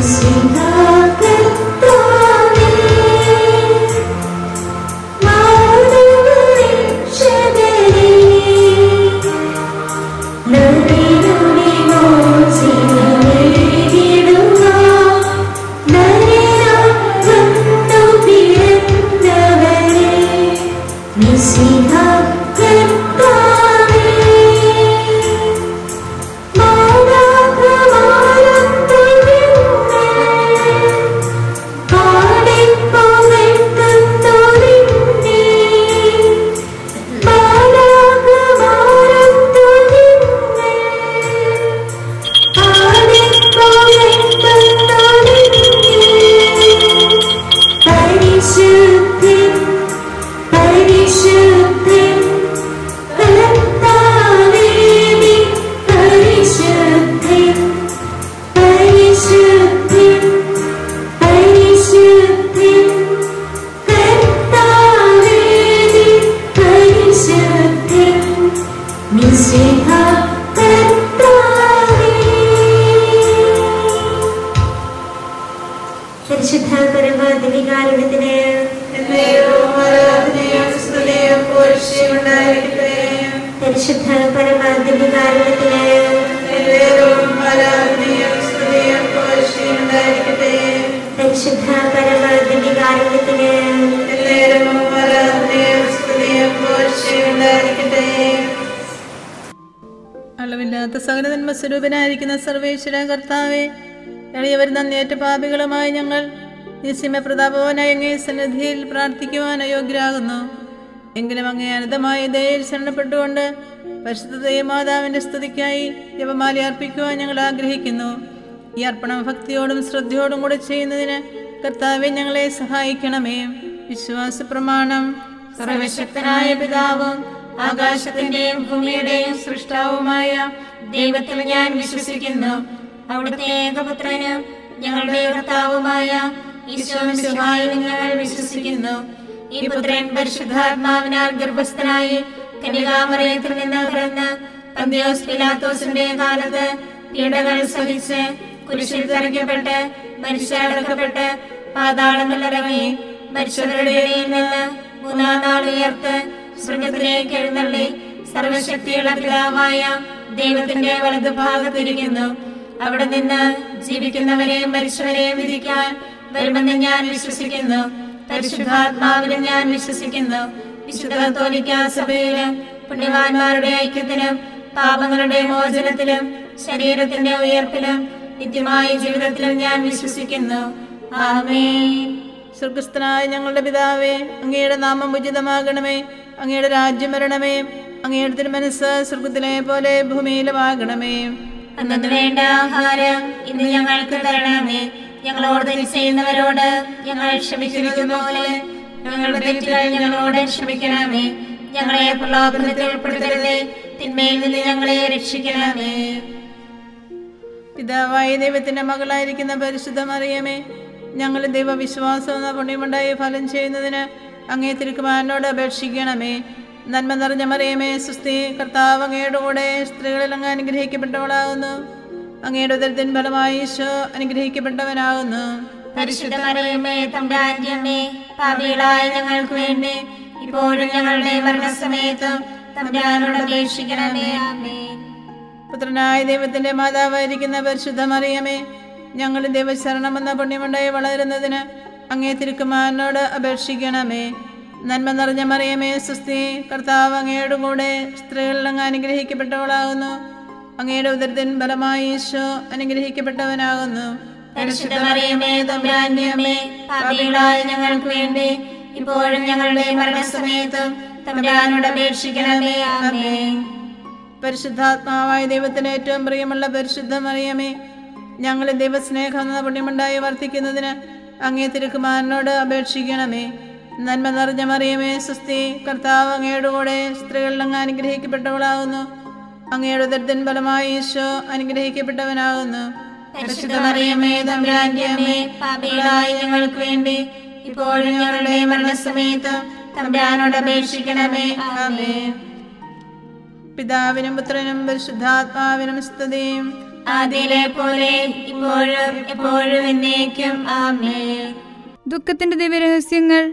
പരിശുദ്ധി പരിശുദ്ധി കർത്താവേ നീ പരിശുദ്ധി പരിശുദ്ധി പരിശുദ്ധി കർത്താവേ നീ പരിശുദ്ധി മിശിഹ കർത്താവേ പരിശുദ്ധ പരമാധികാരണത്തിന് പരിശുദ്ധ പരമാധികാരണത്തിന് പരിശുദ്ധ പരമാധികാരണത്തിന് അളവില്ലാത്ത സകല നന്മ സ്വരൂപനായിരിക്കുന്ന സർവേശ്വര കർത്താവെ എളിയവർ നന്ദിയേറ്റ പാപികളുമായി ഞങ്ങൾ നിസ്യമ പ്രതാപവാനായ അങ്ങേ സന്നിധിയിൽ പ്രാർത്ഥിക്കുവാൻ അയോഗ്യരാകുന്നു എങ്കിലും അങ്ങേ അനന്തമായ ദയയിൽ ശരണപ്പെട്ടുകൊണ്ട് പരിശുദ്ധ മാതാവിന്റെ സ്തുതിക്കായി ജപമാല അർപ്പിക്കുവാൻ ഞങ്ങൾ ആഗ്രഹിക്കുന്നു ഈ അർപ്പണം ഭക്തിയോടും ശ്രദ്ധയോടും കൂടെ ചെയ്യുന്നതിന് കർത്താവെ ഞങ്ങളെ സഹായിക്കണമേ വിശ്വാസ പ്രമാണം സർവശക്തനായ പിതാവും ആകാശത്തിന്റെയും ഭൂമിയുടെയും സൃഷ്ടാവുമായ ദൈവത്തിൽ ഞാൻ വിശ്വസിക്കുന്നു അവിടുത്തെ ഏകപുത്രനും ഞങ്ങളുടെ കർത്താവുമായ ഈശോമിശിഹായിൽ ഞങ്ങൾ വിശ്വസിക്കുന്നു ഈ പുത്രൻ പരിശുദ്ധാത്മാവിനാൽ ഗർഭസ്ഥനായി കന്യകാമറയത്തിൽ നിന്ന് പിറന്ന് പന്തിയോസ് പിലാത്തോസിന്റെ കാലത്ത് പീഡകൾ സഹിച്ച് കുരിശിൽ തറയ്ക്കപ്പെട്ട് മരിച്ചടക്കപ്പെട്ട് പാതാളങ്ങളിലിറങ്ങി മരിച്ചവരുടെ ഇടയിൽ നിന്ന് മൂന്നാം നാൾ ഉയർത്ത് സ്വർഗത്തിലേക്ക് എഴുന്നള്ളി സർവശക്തിയുള്ള പിതാവായ ദൈവത്തിന്റെ വലതുഭാഗത്തിരിക്കുന്നു അവിടെ നിന്ന് ജീവിക്കുന്നവരെയും മരിച്ചവരെയും വിധിക്കാൻ വരുമെന്ന് ഞാൻ വിശ്വസിക്കുന്നു പരിശുദ്ധാത്മാവിലും ഞാൻ വിശ്വസിക്കുന്നു വിശുദ്ധ കത്തോലിക്ക സഭയിലും പുണ്യവാന്മാരുടെ ഐക്യത്തിലും പാപങ്ങളുടെ മോചനത്തിലും ശരീരത്തിന്റെ ഉയർപ്പിലും നിത്യമായ ജീവിതത്തിലും ഞാൻ വിശ്വസിക്കുന്നു ആമേൻ സ്വർഗസ്ഥനായ ഞങ്ങളുടെ പിതാവേ അങ്ങയുടെ നാമം ഉചിതമാകണമേ അങ്ങയുടെ രാജ്യം വരണമേ അങ്ങയുടെ തിരുമനസ് സ്വർഗത്തിലെ പോലെ ഭൂമിയിലുമാകണമേ അന്നു വേണ്ട ആഹാരം ഇന്ന് ഞങ്ങൾക്ക് തരണമേ ഞങ്ങളോട് തെറ്റ് ചെയ്യുന്നവരോട് ഞങ്ങൾ ക്ഷമിച്ചിരിക്കുന്ന പോലെ ഞങ്ങളുടെ തെറ്റുകൾ ഞങ്ങളോട് ക്ഷമിക്കണമേ ഞങ്ങളെ പ്രലോഭനത്തിൽ ഉൾപ്പെടുത്തരുതേ തിന്മയിൽ നിന്ന് ഞങ്ങളെ രക്ഷിക്കണമേ പിതാവായ ദൈവത്തിന്റെ മകളായിരിക്കുന്ന പരിശുദ്ധ മറിയമേ ഞങ്ങൾ ദൈവവിശ്വാസം എന്ന പുണ്യമുണ്ടായി ഫലം ചെയ്യുന്നതിന് അങ്ങേ തിരുക്കുമാരനോട് അപേക്ഷിക്കണമേ നന്മ നിറഞ്ഞ മറിയമേ സുസ്ഥി കർത്താവ് അങ്ങയുടെ കൂടെ സ്ത്രീകളിൽ അങ്ങ് അനുഗ്രഹിക്കപ്പെട്ടവളാകുന്നു അങ്ങയുടെ ഉദരത്തിൻ ഫലമായി ഈശോ അനുഗ്രഹിക്കപ്പെട്ടവനാകുന്നു പരിശുദ്ധ മറിയമ്മേ തമ്പ്രാന്റിയമ്മേ പാപികളായ ഞങ്ങൾക്ക് വേണ്ടി ഇപ്പോഴും ഞങ്ങളുടെ മരണസമയത്തും തമ്പ്രാനോട് അപേക്ഷിക്കണമേ ആമേൻ പുത്രനായ ദൈവത്തിന്റെ മാതാവായിരിക്കുന്ന പരിശുദ്ധ മറിയമേ ഞങ്ങൾ ദൈവശരണം എന്ന പുണ്യമുണ്ടായി വളരുന്നതിന് അങ്ങേ തിരുക്കുമാരനോട് അപേക്ഷിക്കണമേ നന്മ നിറഞ്ഞ മറിയമേ സുസ്ഥി കർത്താവ് അങ്ങയുടെ കൂടെ സ്ത്രീകളിൽ അങ്ങ് അനുഗ്രഹിക്കപ്പെട്ടവളാകുന്നു അങ്ങയുടെ ഉദരത്തിൻ ഫലമായി ഈശോ അനുഗ്രഹിക്കപ്പെട്ടവനാകുന്നു പരിശുദ്ധ മറിയമ്മേ തമ്പ്രാന്റെ അമ്മേ പാപികളായ ഞങ്ങൾക്ക് വേണ്ടി ഇപ്പോഴും ഞങ്ങളുടെ മരണസമയത്തും തമ്പ്രാനോട് അപേക്ഷിക്കണമേ ആമേൻ പരിശുദ്ധാത്മാവായ ദൈവത്തിന് ഏറ്റവും പ്രിയമുള്ള പരിശുദ്ധ മറിയമേ ഞങ്ങൾ ദൈവസ്നേഹം എന്ന പുണ്യമുണ്ടായി വർദ്ധിക്കുന്നതിന് അങ്ങേ തിരുക്കുമാരനോട് അപേക്ഷിക്കണമേ നന്മ നിറഞ്ഞ മറിയമേ സുസ്ഥി കർത്താവ് അങ്ങയുടെ കൂടെ സ്ത്രീകളിൽ അങ്ങ് അനുഗ്രഹിക്കപ്പെട്ടവളാകുന്നു അങ്ങയുടെ ഉദരത്തിൻ ഫലമായി ഈശോ അനുഗ്രഹിക്കപ്പെട്ടവനാകുന്നു പരിശുദ്ധ മറിയമ്മേ തമ്പ്രാന്റെ അമ്മേ പാപികളായ ഞങ്ങൾക്ക് വേണ്ടി ഇപ്പോഴും ഞങ്ങളുടെ മരണസമയത്തും തമ്പ്രാനോട് അപേക്ഷിക്കണമേ ആമേൻ പിതാവിനും പുത്രനും പരിശുദ്ധാത്മാവിനും സ്തുതിയും ആദിയിലെ പോലെ ഇപ്പോഴും എപ്പോഴും എന്നേക്കും ആമേ ദുഃഖത്തിന്റെ ദിവ്യരഹസ്യങ്ങൾ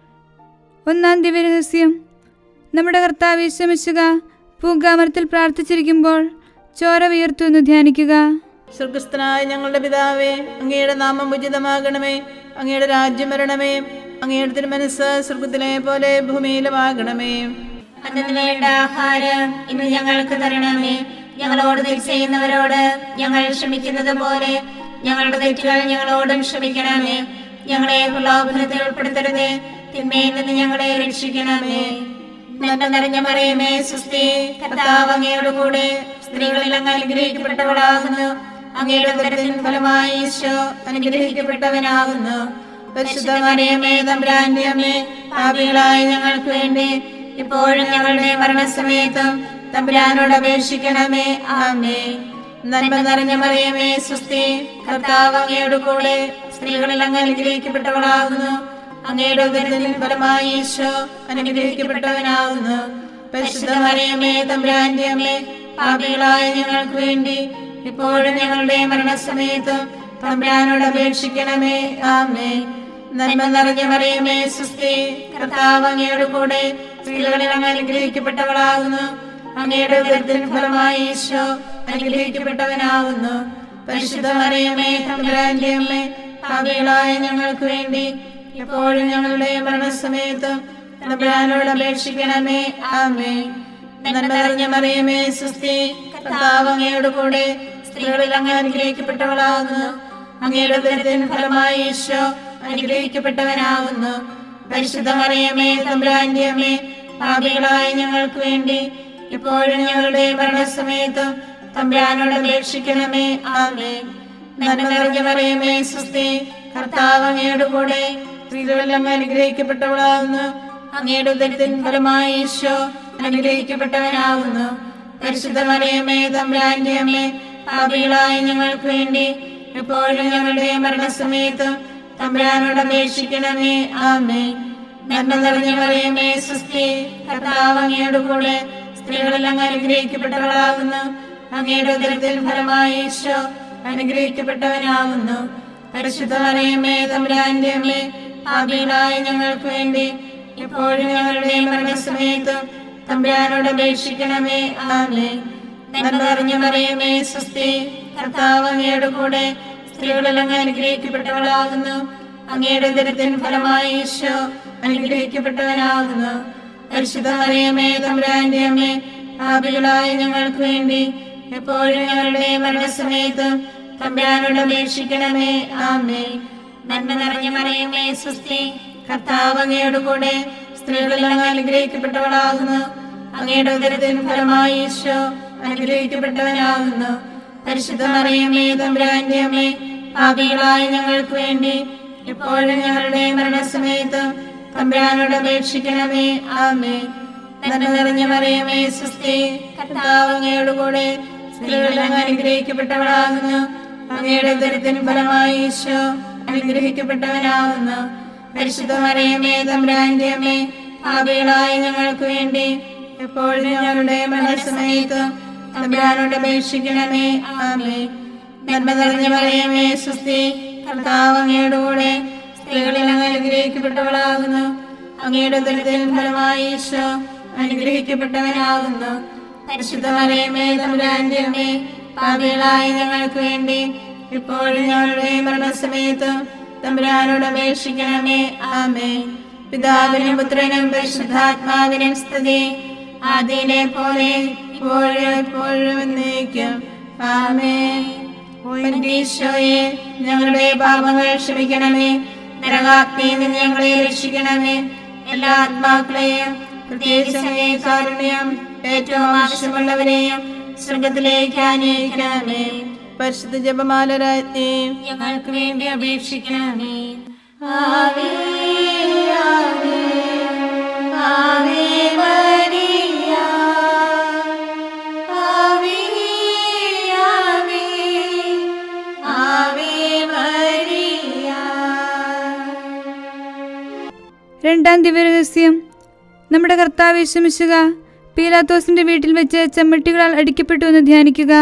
ഒന്നാം ദിവ്യരഹസ്യം നമ്മുടെ കർത്താവ് വിശ്രമിച്ചുക പൂങ്കാമരത്തിൽ പ്രാർത്ഥിച്ചിരിക്കുമ്പോൾ ചോര വിയർത്തു എന്ന് ധ്യാനിക്കുക സ്വർഗസ്ഥനായ ഞങ്ങളുടെ പിതാവേ അങ്ങയുടെ നാമം ഉചിതമാകണമേ അങ്ങയുടെ രാജ്യം വരണമേ അങ്ങയുടെ തിരുമനസ് സ്വർഗത്തിലെ പോലെ ഭൂമിയിലുമാകണമേ അന്നു വേണ്ട ആഹാരം ഇന്ന് ഞങ്ങൾക്ക് തരണമേ ഞങ്ങളോട് തെറ്റ് ചെയ്യുന്നവരോട് ഞങ്ങൾ ക്ഷമിക്കുന്നത് പോലെ ഞങ്ങളുടെ തെറ്റുകൾ ഞങ്ങളോടും ക്ഷമിക്കണമേ ഞങ്ങളെ പ്രലോഭനത്തിൽ ഉൾപ്പെടുത്തരുതേ തിന്മയിൽ നിന്ന് ഞങ്ങളെ രക്ഷിക്കണമേ നന്മ നിറഞ്ഞ മറിയമേ സുസ്ഥി കർത്താവ് അങ്ങയുടെ കൂടെ സ്ത്രീകളിൽ അങ്ങ് അനുഗ്രഹിക്കപ്പെട്ടവളാകുന്നു അങ്ങയുടെ ഉദരത്തിൻ ഫലമായി ഈശോ അനുഗ്രഹിക്കപ്പെട്ടവനാകുന്നു പരിശുദ്ധ മറിയമേ തമ്പുരാന്റെ അമ്മേ പാപികളായ ഞങ്ങൾക്ക് വേണ്ടി ഇപ്പോഴും ഞങ്ങളുടെ മരണസമയത്തും തമ്പുരാനോട് അപേക്ഷിക്കണമേ ആമേ നന്മ നിറഞ്ഞ മറിയമേ സുസ്ഥി കർത്താവ് അങ്ങയുടെ കൂടെ സ്ത്രീകളിൽ അങ്ങ് അനുഗ്രഹിക്കപ്പെട്ടവളാകുന്നു അങ്ങയുടെ ഉദരത്തിൻ ഫലമായി ഈശോ അനുഗ്രഹിക്കപ്പെട്ടവനാകുന്നു പരിശുദ്ധ മറിയമേ തമ്പുരാന്റെ അമ്മേ പാപികളായ ഞങ്ങൾക്ക് വേണ്ടി ഇപ്പോഴും ഞങ്ങളുടെ മരണസമയത്തും തമ്പുരാനോട് അപേക്ഷിക്കണമേ ആമേ നന്മ നിറഞ്ഞ മറിയമേ സുസ്ഥി കർത്താവ് അങ്ങയുടെ കൂടെ സ്ത്രീകളിൽ അങ്ങ് അനുഗ്രഹിക്കപ്പെട്ടവളാകുന്നു അങ്ങയുടെ ഉദരത്തിൻ ഫലമായി ഈശോ അനുഗ്രഹിക്കപ്പെട്ടവനാകുന്നു പരിശുദ്ധ മറിയമേ തമ്പുരാന്റെ അമ്മേ പാപികളായ ഞങ്ങൾക്ക് വേണ്ടി ഇപ്പോഴും ഞങ്ങളുടെ മരണസമയത്തും തമ്പുരാനോട് അപേക്ഷിക്കണമേ ആമേ നന്മ നിറഞ്ഞ മറിയമേ സുസ്ഥി കർത്താവ് അങ്ങയുടെ കൂടെ സ്ത്രീകളിൽ അങ്ങ് അനുഗ്രഹിക്കപ്പെട്ടവളാകുന്നു അങ്ങയുടെ ഉദരത്തിൻ ഫലമായി ഈശോ അനുഗ്രഹിക്കപ്പെട്ടവനാകുന്നു പരിശുദ്ധ മറിയമേ തമ്പുരാന്റെ അമ്മേ പാപികളായ ഞങ്ങൾക്ക് വേണ്ടി ഇപ്പോഴും ഞങ്ങളുടെ മരണസമയത്തും തമ്പുരാനോട് അപേക്ഷിക്കണമേ ആമേ നന്മ നിറഞ്ഞ മറിയമേ സുസ്ഥി കർത്താവ് അങ്ങയുടെ കൂടെ സ്ത്രീകളിൽ അങ്ങ് അനുഗ്രഹിക്കപ്പെട്ടവളാകുന്നു അങ്ങയുടെ ഉദരത്തിൻ ഫലമായി ഈശോ അനുഗ്രഹിക്കപ്പെട്ടവനാകുന്നു പരിശുദ്ധ മറിയമേ തമ്പുരാന്റെ അമ്മേ പാപികളായ ഞങ്ങൾക്ക് വേണ്ടി എപ്പോഴും ഞങ്ങളുടെ മരണസമയത്തും തമ്പുരാനോട് അപേക്ഷിക്കണമേ ആമേ നന്മ നിറഞ്ഞ മറിയമേ സുസ്ഥി കർത്താവ് അങ്ങയുടെ കൂടെ സ്ത്രീകളിൽ അങ്ങ് അനുഗ്രഹിക്കപ്പെട്ടവളാകുന്നു അങ്ങയുടെ ഉദരത്തിൽ ഫലമായി ഈശോ അനുഗ്രഹിക്കപ്പെട്ടവനാകുന്നു പരിശുദ്ധ മറിയമേ തമ്പുരാന്റെ അമ്മേ പാപികളായ ഞങ്ങൾക്ക് വേണ്ടി ഇപ്പോഴും ഞങ്ങളുടെ മരണസമയത്തും തമ്പുരാനോട് അപേക്ഷിക്കണമേ ആമേ നന്മ നിറഞ്ഞ മറിയമേ സുസ്ഥി കർത്താവ് അങ്ങയുടെ കൂടെ സ്ത്രീകളിൽ അങ്ങ് അനുഗ്രഹിക്കപ്പെട്ടവളാകുന്നു അങ്ങയുടെ ഉദരത്തിൻ ഫലമായി ഈശോ അനുഗ്രഹിക്കപ്പെട്ടവനാകുന്നു പരിശുദ്ധ മറിയമേ തമ്പുരാന്റെ അമ്മേ പാപികളായ ഞങ്ങൾക്ക് വേണ്ടി എപ്പോഴും ഞങ്ങളുടെ മരണസമയത്തും തമ്പുരാനോട് അപേക്ഷിക്കണമേ ആമേ നന്മ നിറഞ്ഞ മറിയമേ സുസ്ഥി കർത്താവ് അങ്ങയുടെ കൂടെ സ്ത്രീകളിൽ അങ്ങ് അനുഗ്രഹിക്കപ്പെട്ടവളാകുന്നു അങ്ങയുടെ ഉദരത്തിൻ ഫലമായി ഈശോ അനുഗ്രഹിക്കപ്പെട്ടവനാകുന്നു പരിശുദ്ധ മറിയമേ തമ്പുരാന്റെ അമ്മേ പാപികളായ ഞങ്ങൾക്ക് വേണ്ടി ഇപ്പോഴും ഞങ്ങളുടെ മരണസമയത്ത് തമ്പുരാനോട് അപേക്ഷിക്കണമേ ആമേ നന്മ നിറഞ്ഞ മറിയമേ സുസ്ഥി കർത്താവ് അങ്ങയുടെ കൂടെ സ്ത്രീകളിൽ അങ്ങ് അനുഗ്രഹിക്കപ്പെട്ടവളാകുന്നു അങ്ങയുടെ ഉദരത്തിൻ ഫലമായി ഈശോ അനുഗ്രഹിക്കപ്പെട്ടവനാകുന്നു പരിശുദ്ധ മറിയമേ തമ്പുരാന്റെ അമ്മേ പാപികളായ ഞങ്ങൾക്ക് വേണ്ടി എപ്പോഴും ഞങ്ങളുടെ മരണസമയത്ത് തമ്പുരാനോട് അപേക്ഷിക്കണമേ ആമേ നന്മ നിറഞ്ഞ മറിയമേ സുസ്ഥി കർത്താവ് അങ്ങയുടെ കൂടെ സ്ത്രീകളിൽ അങ്ങ് അനുഗ്രഹിക്കപ്പെട്ടവളാകുന്നു അങ്ങയുടെ ദുരിതൻ ഫലമായി ഈശോ അനുഗ്രഹിക്കപ്പെട്ടവനാകുന്നു പരിശുദ്ധ മറിയമേ തമ്പുരാന്റെ അമ്മേ പാപികളായ ഞങ്ങൾക്ക് വേണ്ടി ഇപ്പോഴും ഞങ്ങളുടെ മരണസമയത്ത് തമ്പുരാനോട് അപേക്ഷിക്കണമേ ആമേ പിതാവിനും പുത്രനും പരിശുദ്ധാത്മാവിനും സ്തുതി ആദിയിലെ പോലെ ഇപ്പോഴും എപ്പോഴും എന്നേക്കും ആമേ ഈശോയെ ഞങ്ങളുടെ പാപങ്ങൾ ക്ഷമിക്കണമേ നരകാഗ്നിയിൽ നിന്ന് ഞങ്ങളെ രക്ഷിക്കണമേ എല്ലാ ആത്മാക്കളെയും പ്രത്യേകിച്ച് അങ്ങേ കാരുണ്യം ഏറ്റവും ആവശ്യമുള്ളവരെയും സ്വർഗത്തിലേക്ക് അന്വേഷിക്കണമേ പരിശുദ്ധ ജപമാല രാജ്ഞി ഞങ്ങൾക്ക് വേണ്ടി അപേക്ഷിക്കണമേ ആവേ ആവേ ആവേ മരിയ ആവേ ആവേ ആവേ മരിയ രണ്ടാം ദിവ്യരഹസ്യം നമ്മുടെ കർത്താവ് വിഷമിച്ചുക പീലാത്തോസിന്റെ വീട്ടിൽ വെച്ച് ചെമ്മട്ടികളാൽ അടിക്കപ്പെട്ടു എന്ന് ധ്യാനിക്കുക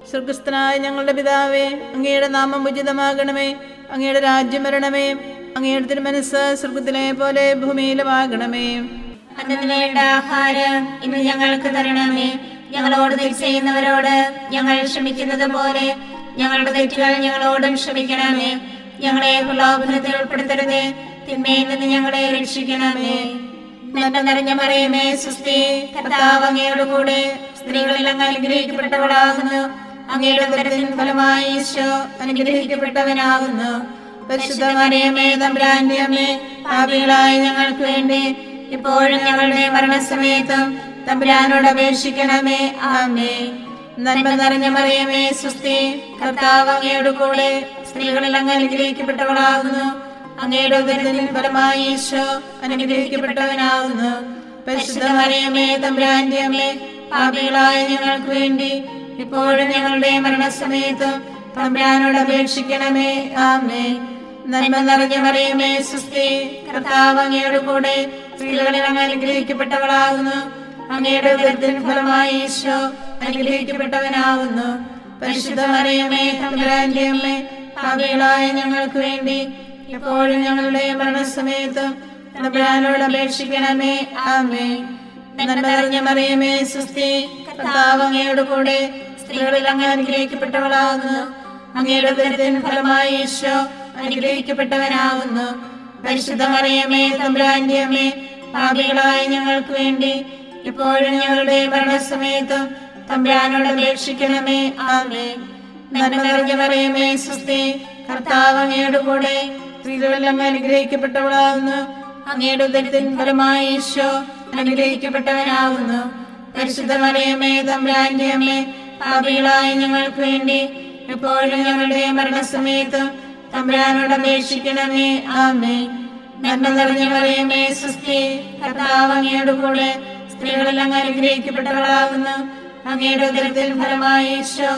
സ്വർഗസ്ഥനായ ഞങ്ങളുടെ പിതാവേ അങ്ങയുടെ നാമം ഉചിതമാകണമേ അങ്ങയുടെ രാജ്യം വരണമേ അങ്ങയുടെ തിരുമനസ് സ്വർഗത്തിലെ പോലെ ഭൂമിയിലുമാകണമേ അന്നു വേണ്ട ആഹാരം ഇന്ന് ഞങ്ങൾക്ക് തരണമേ ഞങ്ങളോട് തെറ്റ് ചെയ്യുന്നവരോട് ഞങ്ങൾ ക്ഷമിക്കുന്നത് പോലെ ഞങ്ങളുടെ തെറ്റുകൾ ഞങ്ങളോടും ക്ഷമിക്കണമേ ഞങ്ങളെ പ്രലോഭനത്തിൽ ഉൾപ്പെടുത്തരുതേ തിന്മയിൽ നിന്ന് ഞങ്ങളെ രക്ഷിക്കണമേ നന്മ നിറഞ്ഞ മറിയമേ സുസ്ഥി കർത്താവ് അങ്ങയോട് കൂടെ സ്ത്രീകളിൽ അങ്ങ് അനുഗ്രഹിക്കപ്പെട്ടവളാകുന്നു അങ്ങയുടെ ഉദരത്തിൻ ഫലമായി ഈശോ അനുഗ്രഹിക്കപ്പെട്ടവനാകുന്നു പരിശുദ്ധ മറിയമേ തമ്പുരാന്റെ അമ്മേ പാപികളായ ഞങ്ങൾക്ക് വേണ്ടി ഇപ്പോഴും ഞങ്ങളുടെ മരണസമയത്തും തമ്പുരാനോട് അപേക്ഷിക്കണമേ ആമേ നന്മ നിറഞ്ഞ മറിയമേ സുസ്ഥി കർത്താവ് അങ്ങയുടെ കൂടെ സ്ത്രീകളിൽ അങ്ങ് അനുഗ്രഹിക്കപ്പെട്ടവളാകുന്നു അങ്ങയുടെ ഉദരത്തിൻ ഫലമായി ഈശോ അനുഗ്രഹിക്കപ്പെട്ടവനാകുന്നു പരിശുദ്ധ മറിയമേ തമ്പുരാന്റെ അമ്മേ പാപികളായ ഞങ്ങൾക്ക് വേണ്ടി ഇപ്പോഴും ഞങ്ങളുടെ മരണസമയത്തും തമ്പുരാനോട് അപേക്ഷിക്കണമേ ആമേ നന്മ നിറഞ്ഞ മറിയമേ സുസ്ഥി കർത്താവ് അങ്ങയുടെ കൂടെ സ്ത്രീകളിൽ അങ്ങ് അനുഗ്രഹിക്കപ്പെട്ടവളാകുന്നു അങ്ങയുടെ ഉദരത്തിൻ ഫലമായി ഈശോ അനുഗ്രഹിക്കപ്പെട്ടവനാകുന്നു പരിശുദ്ധ മറിയമേ തമ്പുരാന്റെ അമ്മേ പാപികളായ ഞങ്ങൾക്ക് വേണ്ടി ഇപ്പോഴും ഞങ്ങളുടെ മരണസമയത്തും തമ്പുരാനോട് അപേക്ഷിക്കണമേ ആമേ നന്മ നിറഞ്ഞ മറിയമേ സുസ്ഥി കർത്താവ് അങ്ങയുടെ കൂടെ സ്ത്രീകളിൽ അങ്ങ് അനുഗ്രഹിക്കപ്പെട്ടവളാകുന്നു അങ്ങയുടെ ഉദരത്തിൻ ഫലമായി ഈശോ അനുഗ്രഹിക്കപ്പെട്ടവനാകുന്നു പരിശുദ്ധ മറിയമേ തമ്പുരാന്റെ അമ്മേ പാപികളായ ഞങ്ങൾക്ക് വേണ്ടി ഇപ്പോഴും ഞങ്ങളുടെ മരണസമയത്തും തമ്പുരാനോട് അപേക്ഷിക്കണമേ ആമേ നന്മ നിറഞ്ഞ മറിയമേ സുസ്ഥി കർത്താവ് അങ്ങയുടെ കൂടെ സ്ത്രീകളിൽ അങ്ങ് അനുഗ്രഹിക്കപ്പെട്ടവളാകുന്നു അങ്ങയുടെ ഉദരത്തിൻ ഫലമായി ഈശോ അനുഗ്രഹിക്കപ്പെട്ടവനാകുന്നു പരിശുദ്ധ മറിയമേ തമ്പുരാന്റെ അമ്മേ പാപികളായ ഞങ്ങൾക്ക് വേണ്ടി എപ്പോഴും ഞങ്ങളുടെ മരണസമയത്തും തമ്പുരാനോട് അപേക്ഷിക്കണമേ ആമേ നന്മ നിറഞ്ഞ മറിയമേ സുസ്ഥി കർത്താവ് അങ്ങയുടെ കൂടെ സ്ത്രീകളിൽ അങ്ങ് അനുഗ്രഹിക്കപ്പെട്ടവളാകുന്നു അങ്ങയുടെ ഉദരത്തിൽ ഫലമായി ഈശോ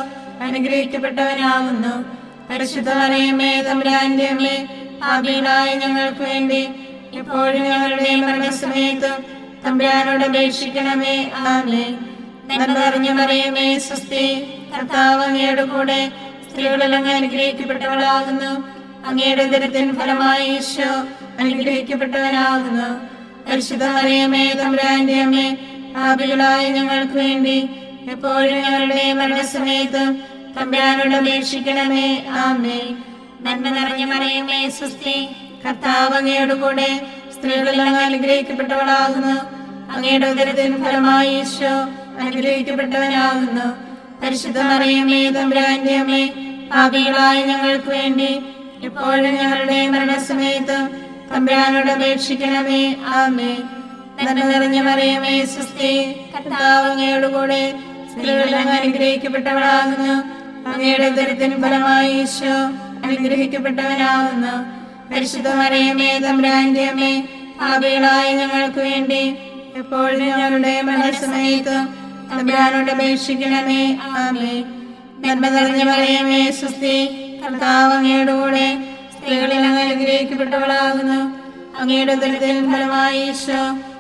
അനുഗ്രഹിക്കപ്പെട്ടവനാകുന്നു പരിശുദ്ധ മറിയമേ തമ്പുരാന്റെ അമ്മേ പാപികളായ ഞങ്ങൾക്ക് വേണ്ടി എപ്പോഴും ഞങ്ങളുടെ മരണസമയത്തും തമ്പുരാനോട് അപേക്ഷിക്കണമേ ആമേ നന്മ നിറഞ്ഞ മറിയമേ സുസ്ഥി കർത്താവ് അങ്ങയുടെ കൂടെ സ്ത്രീകളിൽ അങ്ങ് അനുഗ്രഹിക്കപ്പെട്ടവളാകുന്നു അങ്ങയുടെ ഉദരത്തിൻ ഫലമായി ഈശോ അനുഗ്രഹിക്കപ്പെട്ടവനാകുന്നു പരിശുദ്ധ മറിയമേ തമ്പുരാന്റെ അമ്മേ പാപികളായ ഞങ്ങൾക്ക് വേണ്ടി എപ്പോഴും ഞങ്ങളുടെ മരണസമയത്ത് തമ്പുരാനോട് അപേക്ഷിക്കണമേ ആമേ നന്മ നിറഞ്ഞ മറിയമേ സുസ്ഥി കർത്താവ് അങ്ങയുടെ കൂടെ സ്ത്രീകളിൽ അങ്ങ് അനുഗ്രഹിക്കപ്പെട്ടവളാകുന്നു അങ്ങയുടെ ഉദരത്തിൻ ഫലമായി ഈശോ അനുഗ്രഹിക്കപ്പെട്ടവനാകുന്നു പരിശുദ്ധ മറിയമേ തമ്പുരാന്റെ അമ്മേ പാപികളായ ഞങ്ങൾക്ക് വേണ്ടി എപ്പോഴും ഞങ്ങളുടെ മരണസമയത്ത് തമ്പുരാനോട് അപേക്ഷിക്കണമേ ആമേ നന്മ നിറഞ്ഞ മറിയമേ സുസ്ഥി കർത്താവ് അങ്ങയുടെ കൂടെ സ്ത്രീകളിൽ അങ്ങ് അനുഗ്രഹിക്കപ്പെട്ടവളാകുന്നു അങ്ങയുടെ ഉദരത്തിന് ഫലമായി ഈശോ അനുഗ്രഹിക്കപ്പെട്ടവനാകുന്നു പരിശുദ്ധ മറിയമേ തമ്പുരാന്റെ അമ്മേ പാപികളായ ഞങ്ങൾക്ക് വേണ്ടി എപ്പോഴും ഞങ്ങളുടെ മരണസമയത്ത് തമ്പുരാനോട് അപേക്ഷിക്കണമേ ആമേ നന്മ നിറഞ്ഞ മറിയമേ സുസ്ഥി കർത്താവ് അങ്ങയുടെ കൂടെ സ്ത്രീകളിൽ അങ്ങ് അനുഗ്രഹിക്കപ്പെട്ടവളാകുന്നു അങ്ങയുടെ ഉദരത്തിൻ ഫലമായി ഈശോ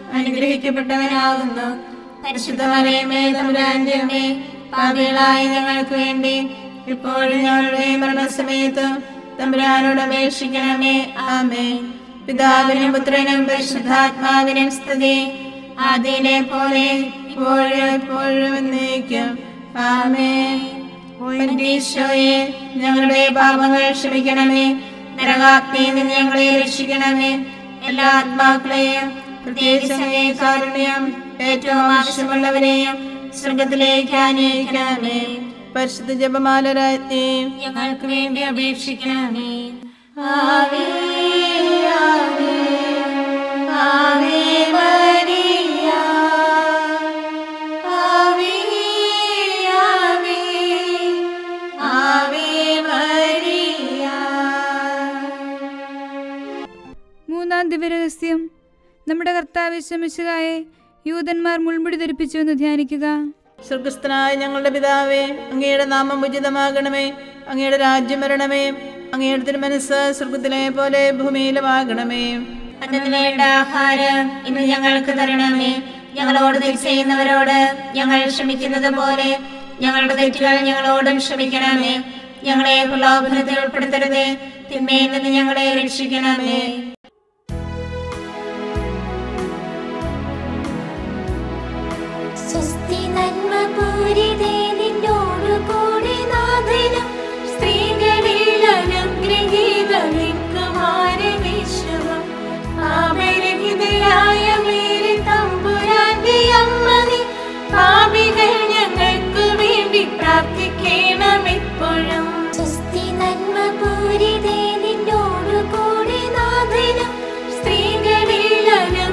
അനുഗ്രഹിക്കപ്പെട്ടവനാകുന്നു പരിശുദ്ധ മറിയമേ തമ്പുരാന്റെ അമ്മേ പാപികളായ ഞങ്ങൾക്ക് വേണ്ടി ഇപ്പോഴും ഞങ്ങളുടെ മരണസമയത്ത് തമ്പുരാനോട് അപേക്ഷിക്കണമേ ആമേ പിതാവിനും പുത്രനും പരിശുദ്ധാത്മാവിനും സ്തുതി ആദ്യനെ പോലെ ഇപ്പോഴും എപ്പോഴും എന്നേക്കും ആമേ ഓ എന്റെ ഈശോയെ ഞങ്ങളുടെ പാപങ്ങൾ ക്ഷമിക്കണമേ നരകാഗ്നിയിൽ നിന്ന് ഞങ്ങളെ രക്ഷിക്കണമേ എല്ലാ ആത്മാക്കളെയും പ്രത്യേകിച്ച് അങ്ങേ കാരുണ്യം ഏറ്റവും ആവശ്യമുള്ളവരെയും സ്വർഗത്തിലേക്ക് അനയിക്കണമേ പരിശുദ്ധ ജപമാല രാജ്ഞി ഞങ്ങൾക്ക് വേണ്ടി അപേക്ഷിക്കണമേ ആവേ ആവേ ആവേ മരിയ ആവേ ആവേ ആവേ മരിയ മൂന്നാം ദിവ്യരഹസ്യം നമ്മുടെ കർത്താവ് ശമിശുകായെ യൂതന്മാർ മുൾമുടി ധരിപ്പിച്ചു എന്ന് ധ്യാനിക്കുക സ്വർഗസ്ഥനായ ഞങ്ങളുടെ പിതാവേ അങ്ങയുടെ നാമം ഉചിതമാകണമേ അങ്ങയുടെ രാജ്യം വരണമേ അങ്ങയുടെ തിരുമനസ് സ്വർഗത്തിലെ പോലെ ഭൂമിയിലുമാകണമേ അന്നു വേണ്ട ആഹാരം ഇന്ന് ഞങ്ങൾക്ക് തരണമേ ഞങ്ങളോട് തെറ്റ് ചെയ്യുന്നവരോട് ഞങ്ങൾ ക്ഷമിക്കുന്നത് പോലെ ഞങ്ങളുടെ തെറ്റുകൾ ഞങ്ങളോടും ക്ഷമിക്കണമേ ഞങ്ങളെ പ്രലോഭനത്തിൽ ഉൾപ്പെടുത്തരുതേ തിന്മയിൽ നിന്ന് ഞങ്ങളെ രക്ഷിക്കണമേ സ്വസ്തി നന്മ പൂരിതേ നിന്നോടു കൂടെ നാഥനും സ്ത്രീകളിൽ അനുഗ്രഹീതമാരവിശ്വം പാപരഹിതയായ മേരി തമ്പുരാന്റെ അമ്മ നീ പാപികൾ ഞങ്ങൾക്ക് വേണ്ടി പ്രാർത്ഥിക്കണം എപ്പോഴും സ്വസ്തി നന്മ പൂരിതേ നിന്നോടു കൂടെ നാഥനും സ്ത്രീകളിൽ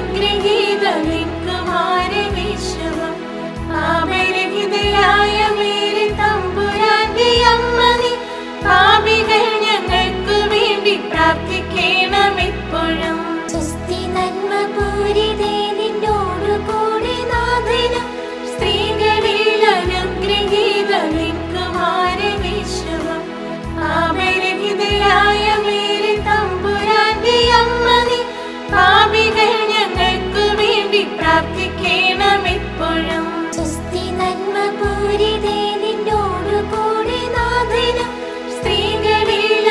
അനുഗ്രഹീതമാരവിശ്വം പാപരഹിതയായ മേരി തമ്പുരാന്റെ അമ്മ നീ പാപികൾ ഞങ്ങൾക്ക് വേണ്ടി പ്രാർത്ഥിക്കണം എപ്പോഴും സ്വസ്തി നന്മ പൂരിതേ നിന്നോടു കൂടെ നാഥനും സ്ത്രീകളിൽ അനുഗ്രഹീതമാരവിശ്വം പാപരഹിതയായ മേരി തമ്പുരാന്റെ അമ്മ നീ പാപികൾ ഞങ്ങൾക്ക് വേണ്ടി പ്രാർത്ഥിക്കണം എപ്പോഴും സ്വസ്തി നന്മ പൂരിതേ നിന്നോടു കൂടെ നാഥനും സ്ത്രീകളിൽ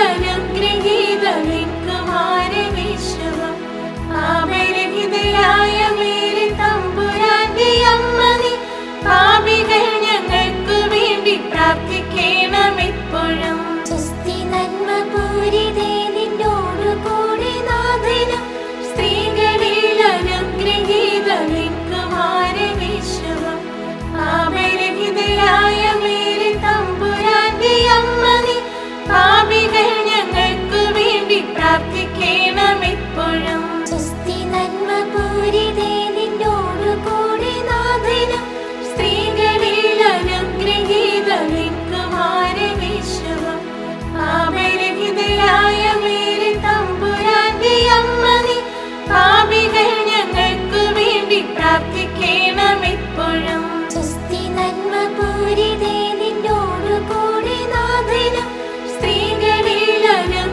അനുഗ്രഹീതമാരവിശ്വം പാപരഹിതയായ മേരി തമ്പുരാന്റെ അമ്മ നീ പാപികൾ ഞങ്ങൾക്ക് വേണ്ടി പ്രാർത്ഥിക്കണം എപ്പോഴും സ്വസ്തി നന്മ പൂരിതേ നിന്നോടു കൂടെ നാഥനും സ്ത്രീകളിൽ അനുഗ്രഹീതമാരവിശ്വം പാപരഹിതയായ മേരി തമ്പുരാന്റെ അമ്മ നീ പാപികൾ ഞങ്ങൾക്ക് വേണ്ടി പ്രാർത്ഥിക്കണം എപ്പോഴും സ്വസ്തി നന്മ പൂരിതേ നിന്നോടു കൂടെ നാഥനും സ്ത്രീകളിൽ അനുഗ്രഹീതമാരവിശ്വം പാപരഹിതയായ മേരി തമ്പുരാന്റെ അമ്മ നീ പാപികൾ ഞങ്ങൾക്ക് വേണ്ടി പ്രാർത്ഥിക്കണം എപ്പോഴും സ്വസ്തി നന്മ പൂരിതേ നിന്നോടു കൂടെ നാഥനും സ്ത്രീകളിൽ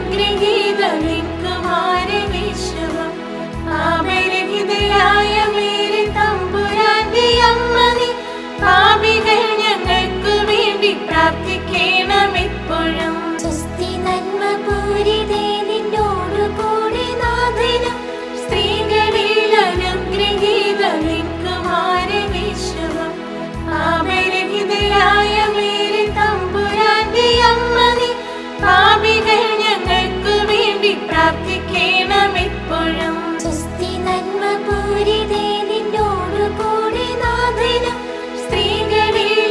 അനുഗ്രഹീതമാരവിശ്വം പാപരഹിതയായ മേരി തമ്പുരാന്റെ അമ്മ നീ പാപികൾ ഞങ്ങൾക്ക് വേണ്ടി പ്രാർത്ഥിക്കണം എപ്പോഴും സ്വസ്തി നന്മ പൂരിതേ നിന്നോടു കൂടെ നാഥനും സ്ത്രീകളിൽ അനുഗ്രഹീതമാരവിശ്വം പാപരഹിതയായ മേരി തമ്പുരാന്റെ അമ്മ നീ പാപികൾ ഞങ്ങൾക്ക് വേണ്ടി പ്രാർത്ഥിക്കണം എപ്പോഴും സ്വസ്തി നന്മ പൂരിതേ നിന്നോടു കൂടെ നാഥനും സ്ത്രീകളിൽ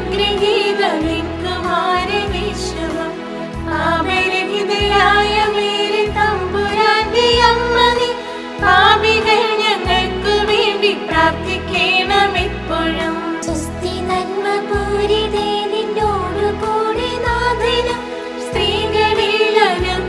അനുഗ്രഹീതമാരവിശ്വം പാപരഹിതയായ മേരി തമ്പുരാന്റെ അമ്മ നീ പാപികൾ ഞങ്ങൾക്ക് വേണ്ടി പ്രാർത്ഥിക്കണം എപ്പോഴും സ്വസ്തി നന്മ പൂരിതേ നിന്നോടു കൂടെ നാഥനും സ്ത്രീകളിൽ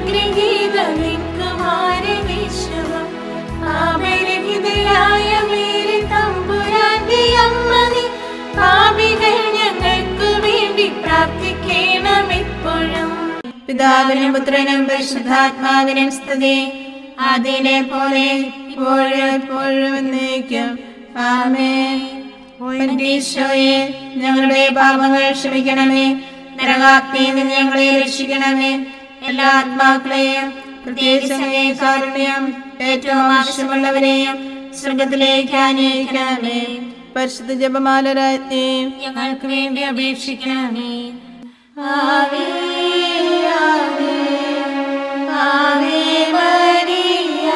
അനുഗ്രഹീതമാരവിശ്വം പാപരഹിതയായ മേരി തമ്പുരാന്റെ അമ്മ നീ പാപികൾ ഞങ്ങൾക്ക് വേണ്ടി പ്രാർത്ഥിക്കണം എപ്പോഴും പിതാവിനും പുത്രനും പരിശുദ്ധാത്മാവിനും സ്തുതി അതിനെ പോലെ ഇപ്പോഴും എപ്പോഴും എന്നേക്കും ആമേൻ ഈശോയെ ഞങ്ങളുടെ പാപങ്ങൾ ക്ഷമിക്കണമേ നരകാഗ്നിയിൽ നിന്ന് ഞങ്ങളെ രക്ഷിക്കണമേ എല്ലാ ആത്മാക്കളെയും പ്രത്യേകിച്ച് അങ്ങേ കാരുണ്യം ഏറ്റവും ആവശ്യമുള്ളവരെയും സ്വർഗത്തിലേക്ക് അന്വേഷിക്കണമേ പരിശുദ്ധ ജപമാല രാജ്ഞി ഞങ്ങൾക്ക് വേണ്ടി അപേക്ഷിക്കണമേ ആവേ ആവേ ആവേ മരിയ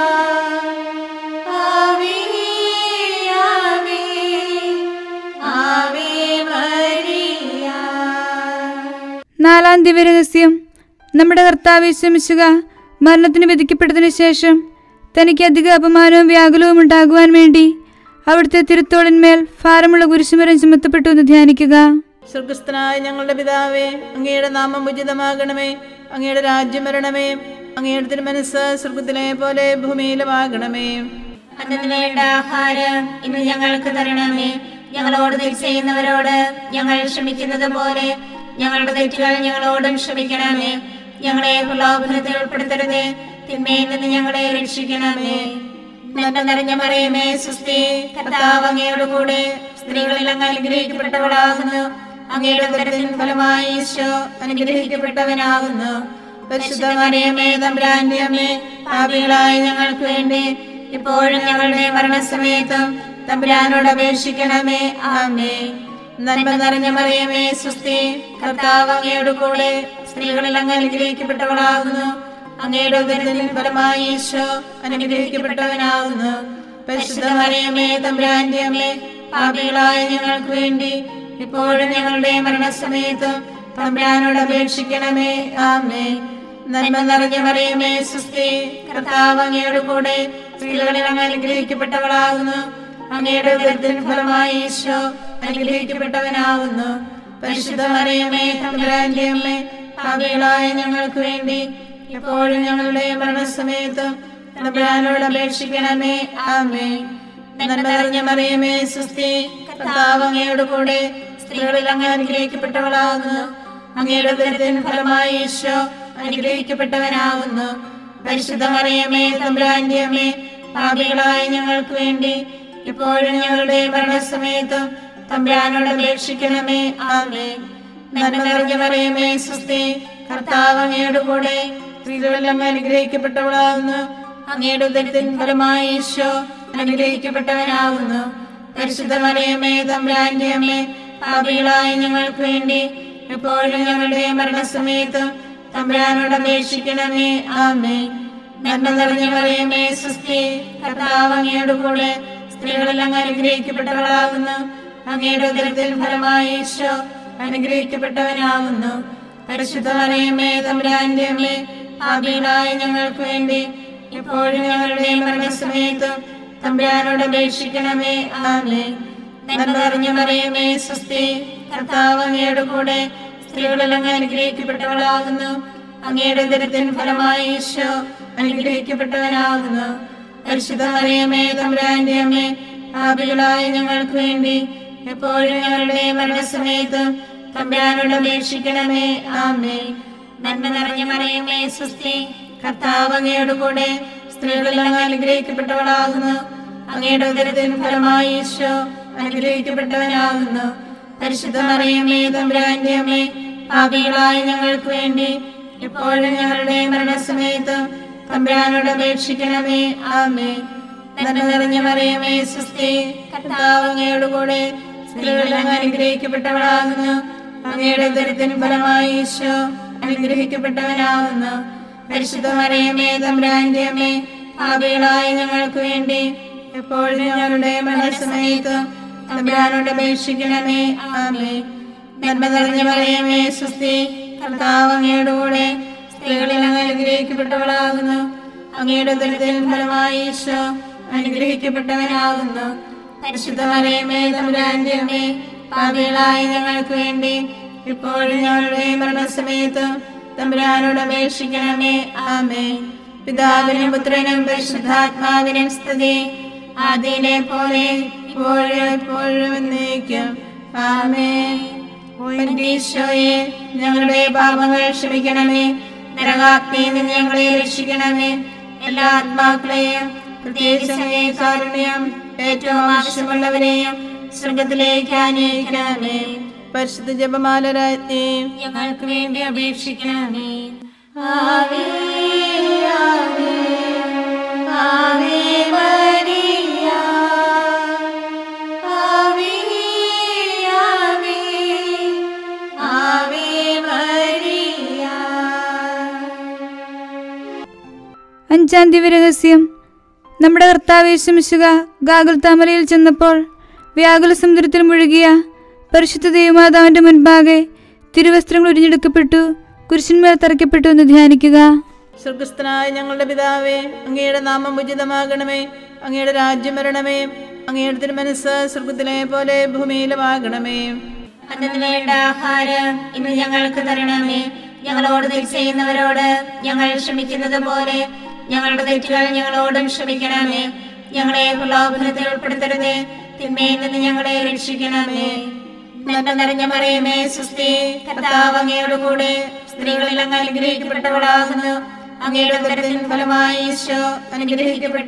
ആവേ ആവേ ആവേ മരിയ നാലാം ദിവ്യരഹസ്യം നമ്മുടെ കർത്താവ് വിശ്രമിച്ചുക മരണത്തിന് വിധിക്കപ്പെട്ടതിനു ശേഷം തനിക്ക് അധിക അപമാനവും വ്യാകുലവും ഉണ്ടാകുവാൻ വേണ്ടി അവിടുത്തെ തിരുത്തോളിന്മേൽ ഭാരമുള്ള കുരിശുമരം ചുമത്തപ്പെട്ടു എന്ന് ധ്യാനിക്കുക സ്വർഗസ്ഥനായ ഞങ്ങളുടെ പിതാവേ അങ്ങയുടെ നാമം ഉചിതമാകണമേ അങ്ങയുടെ രാജ്യം വരണമേ അങ്ങയുടെ തിരുമനസ് സ്വർഗത്തിലെ പോലെ ഭൂമിയിലുമാകണമേ അന്നു വേണ്ട ആഹാരം ഇന്ന് ഞങ്ങൾക്ക് തരണമേ ഞങ്ങളോട് തെറ്റ് ചെയ്യുന്നവരോട് ഞങ്ങൾ ക്ഷമിക്കുന്നത് പോലെ ഞങ്ങളുടെ തെറ്റുകൾ ഞങ്ങളോടും ക്ഷമിക്കണമേ ഞങ്ങളെ പ്രലോഭനത്തിൽ ഉൾപ്പെടുത്തരുതേ തിന്മയിൽ നിന്ന് ഞങ്ങളെ രക്ഷിക്കണമേ നന്മ നിറഞ്ഞ മറിയമേ സുസ്ഥി കർത്താവ് അങ്ങയോട് കൂടെ സ്ത്രീകളിൽ അങ്ങ് അനുഗ്രഹിക്കപ്പെട്ടവളാകുന്നു അങ്ങയുടെ ഉദരത്തിൻ ഫലമായി ഈശോ അനുഗ്രഹിക്കപ്പെട്ടവനാകുന്നു പരിശുദ്ധ മറിയമേ തമ്പുരാന്റെ അമ്മേ പാപികളായ ഞങ്ങൾക്ക് വേണ്ടി ഇപ്പോഴും ഞങ്ങളുടെ മരണസമയത്തും തമ്പുരാനോട് അപേക്ഷിക്കണമേ ആമേ നന്മ നിറഞ്ഞ മറിയമേ സുസ്തി കർത്താവ് അങ്ങയുടെ കൂടെ സ്ത്രീകളിൽ അങ്ങ് അനുഗ്രഹിക്കപ്പെട്ടവളാകുന്നു അങ്ങയുടെ ഉദരത്തിൻ ഫലമായി ഈശോ അനുഗ്രഹിക്കപ്പെട്ടവനാകുന്നു പരിശുദ്ധ മറിയമേ തമ്പുരാന്റെ അമ്മേ പാപികളായ ഞങ്ങൾക്ക് വേണ്ടി ഇപ്പോഴും ഞങ്ങളുടെ മരണസമയത്തും തമ്പുരാനോട് അപേക്ഷിക്കണമേ ആമേ നന്മ നിറഞ്ഞ മറിയമേ സുസ്തി കർത്താവ് അങ്ങയുടെ കൂടെ സ്ത്രീകളിൽ അങ്ങ് അനുഗ്രഹിക്കപ്പെട്ടവളാകുന്നു അങ്ങയുടെ ഉദരത്തിൻ ഫലമായി ഈശോ അനുഗ്രഹിക്കപ്പെട്ടവനാകുന്നു പരിശുദ്ധ മറിയമേ തമ്പുരാന്റെ അമ്മേ പാപികളായ ഞങ്ങൾക്ക് വേണ്ടി ഇപ്പോഴും ഞങ്ങളുടെ മരണസമയത്തും തമ്പുരാനോട് അപേക്ഷിക്കണമേ ആമേ നന്മ നിറഞ്ഞ മറിയമേ സുസ്തി കർത്താവ് അങ്ങയുടെ കൂടെ സ്ത്രീകളിൽ അങ്ങ് അനുഗ്രഹിക്കപ്പെട്ടവളാകുന്നു അങ്ങയുടെ ഉദരത്തിൻ ഫലമായി ഈശോ അനുഗ്രഹിക്കപ്പെട്ടവനാകുന്നു പരിശുദ്ധ മറിയമേ തമ്പുരാന്റെ അമ്മേ പാപികളായ ഞങ്ങൾക്ക് വേണ്ടി ഇപ്പോഴും ഞങ്ങളുടെ മരണസമയത്തും തമ്പുരാനോട് അപേക്ഷിക്കണമേ ആമേ നന്മ നിറഞ്ഞ മറിയമേ സുസ്തി കർത്താവ് അങ്ങയുടെ കൂടെ സ്ത്രീകളിൽ അങ്ങ് അനുഗ്രഹിക്കപ്പെട്ടവളാകുന്നു അങ്ങയുടെ ഉദരത്തിൻ ഫലമായി ഈശോ അനുഗ്രഹിക്കപ്പെട്ടവനാകുന്നു പരിശുദ്ധ മറിയമേ തമ്പുരാന്റെ അമ്മേ പാപികളായ ഞങ്ങൾക്ക് വേണ്ടി എപ്പോഴും ഞങ്ങളുടെ മരണസമയത്ത് തമ്പുരാനോട് അപേക്ഷിക്കണമേ ആമേ നന്മ നിറഞ്ഞ മറിയമേ സുസ്തി കർത്താവ് അങ്ങയുടെ കൂടെ സ്ത്രീകളിൽ അങ്ങ് അനുഗ്രഹിക്കപ്പെട്ടവളാകുന്നു അങ്ങയുടെ ഉദരത്തിൽ ഫലമായി ഈശോ അനുഗ്രഹിക്കപ്പെട്ടവനാകുന്നു പരിശുദ്ധ മറിയമേ തമ്പുരാന്റെ അമ്മേ പാപികളായ ഞങ്ങൾക്ക് വേണ്ടി എപ്പോഴും ഞങ്ങളുടെ മരണസമയത്ത് തമ്പുരാനോട് അപേക്ഷിക്കണമേ ആമേ നന്മ നിറഞ്ഞ മറിയമേ സുസ്തി കർത്താവ് അങ്ങയുടെ കൂടെ സ്ത്രീകളിൽ അങ്ങ് അനുഗ്രഹിക്കപ്പെട്ടവളാകുന്നു അങ്ങയുടെ ഉദരത്തിൻ ഫലമായി ഈശോ അനുഗ്രഹിക്കപ്പെട്ടവനാകുന്നു പരിശുദ്ധ മറിയമേ തമ്പുരാന്റെ അമ്മേ പാപികളായ ഞങ്ങൾക്ക് വേണ്ടി എപ്പോഴും ഞങ്ങളുടെ മരണസമയത്ത് തമ്പുരാനോട് അപേക്ഷിക്കണമേ ആമേ നന്മ നിറഞ്ഞ മറിയമേ സുസ്തി കർത്താവ് അങ്ങയുടെ കൂടെ സ്ത്രീകളിൽ അങ്ങ് അനുഗ്രഹിക്കപ്പെട്ടവളാകുന്നു അങ്ങയുടെ ഉദരത്തിൻ ഫലമായി ഈശോ അനുഗ്രഹിക്കപ്പെട്ടവനാകുന്നു പരിശുദ്ധ മറിയമേ തമ്പുരാന്റെ അമ്മേ പാപികളായ ഞങ്ങൾക്ക് വേണ്ടി എപ്പോഴും ഞങ്ങളുടെ മരണസമയത്ത് തമ്പുരാനോട് അപേക്ഷിക്കണമേ ആമേ നന്മ നിറഞ്ഞ മറിയമേ സുസ്തി കർത്താവ് അങ്ങയുടെ കൂടെ സ്ത്രീകളിൽ അങ്ങ് അനുഗ്രഹിക്കപ്പെട്ടവളാകുന്നു അങ്ങയുടെ ഉദരത്തിൻ ഫലമായി ഈശോ അനുഗ്രഹിക്കപ്പെട്ടവനാകുന്നു പരിശുദ്ധ മറിയമേ തമ്പുരാന്റെ അമ്മേ പാപികളായ ഞങ്ങൾക്ക് വേണ്ടി എപ്പോഴും ഞങ്ങളുടെ മരണസമയത്ത് തമ്പുരാനോട് അപേക്ഷിക്കണമേ ആമേ നന്മ നിറഞ്ഞ മറിയമേ സുസ്തി കർത്താവ് അങ്ങയുടെ കൂടെ സ്ത്രീകളിൽ അങ്ങ് അനുഗ്രഹിക്കപ്പെട്ടവളാകുന്നു അങ്ങയുടെ ഉദരത്തിൻ ഫലമായി ഈശോ അനുഗ്രഹിക്കപ്പെട്ടവനാകുന്നു പരിശുദ്ധ മറിയമേ തമ്പുരാന്റെ അമ്മേ പാപികളായ ഞങ്ങൾക്ക് വേണ്ടി ഇപ്പോഴും ഞങ്ങളുടെ മരണസമയത്ത് തമ്പുരാനോട് അപേക്ഷിക്കണമേ ആമേ പിതാവിനും പുത്രനും പരിശുദ്ധാത്മാവിനും സ്തുതി ആദ്യനെ പോലെ ഇപ്പോഴും എപ്പോഴും എന്നേക്കും ആമേ ഓ എന്റെ ഈശോയെ ഞങ്ങളുടെ പാപങ്ങൾ ക്ഷമിക്കണമേ നരകാഗ്നിയിൽ നിന്ന് ഞങ്ങളെ രക്ഷിക്കണമേ എല്ലാ ആത്മാക്കളെയും പ്രത്യേകിച്ച് അങ്ങേ കാരുണ്യം ഏറ്റവും ആവശ്യമുള്ളവരെയും സ്വർഗത്തിലേക്ക് അന്വേഷിക്കണമേ പരിശുദ്ധ ജപമാലരാജ്ഞി ഞങ്ങൾക്ക് വേണ്ടി അപേക്ഷിക്കണമേ ആവേ ആവേ ആവേ മരിയ ആവേ ആവേ ആവേ മരിയ അഞ്ചാം ദിവ്യരഹസ്യം നമ്മുടെ കർത്താവേശമിശുക ഗാഗുൽ താമരയിൽ ചെന്നപ്പോൾ വ്യാകുല സമുദ്രത്തിൽ മുഴുകിയ പരിശുദ്ധ ദൈവമാതാവിന്റെ മുൻപാകെ തിരുവസ്ത്രങ്ങൾ ഉരിഞ്ഞെടുക്കപ്പെട്ടു കുരിശന്മേൽ തറയ്ക്കപ്പെട്ടു എന്ന് ധ്യാനിക്കുക സ്വർഗസ്ഥനായ ഞങ്ങളുടെ പിതാവേ അങ്ങയുടെ നാമം ഉചിതമാകണമേ അങ്ങയുടെ രാജ്യം വരണമേ അങ്ങയുടെ തിരുമനസ് സ്വർഗത്തിലെ പോലെ ഭൂമിയിലുമാകണമേ അന്നു വേണ്ട ആഹാരം ഇന്ന് ഞങ്ങൾക്ക് തരണമേ ഞങ്ങളോട് തെറ്റ് ചെയ്യുന്നവരോട് ഞങ്ങൾ ക്ഷമിക്കുന്നത് പോലെ ഞങ്ങളുടെ തെറ്റുകൾ ഞങ്ങളോടും ക്ഷമിക്കണമേ ഞങ്ങളെ പ്രലോഭനത്തിൽ ഉൾപ്പെടുത്തരുതേ തിന്മയിൽ നിന്ന് ഞങ്ങളെ രക്ഷിക്കണമേ നന്മ നിറഞ്ഞ മറിയമേ സുസ്തി കർത്താവ് അങ്ങയുടെ കൂടെ സ്ത്രീകളിൽ അങ്ങ് അനുഗ്രഹിക്കപ്പെട്ടവളാകുന്നു അങ്ങയുടെ ഉദരത്തിൻ ഫലമായി ഈശോ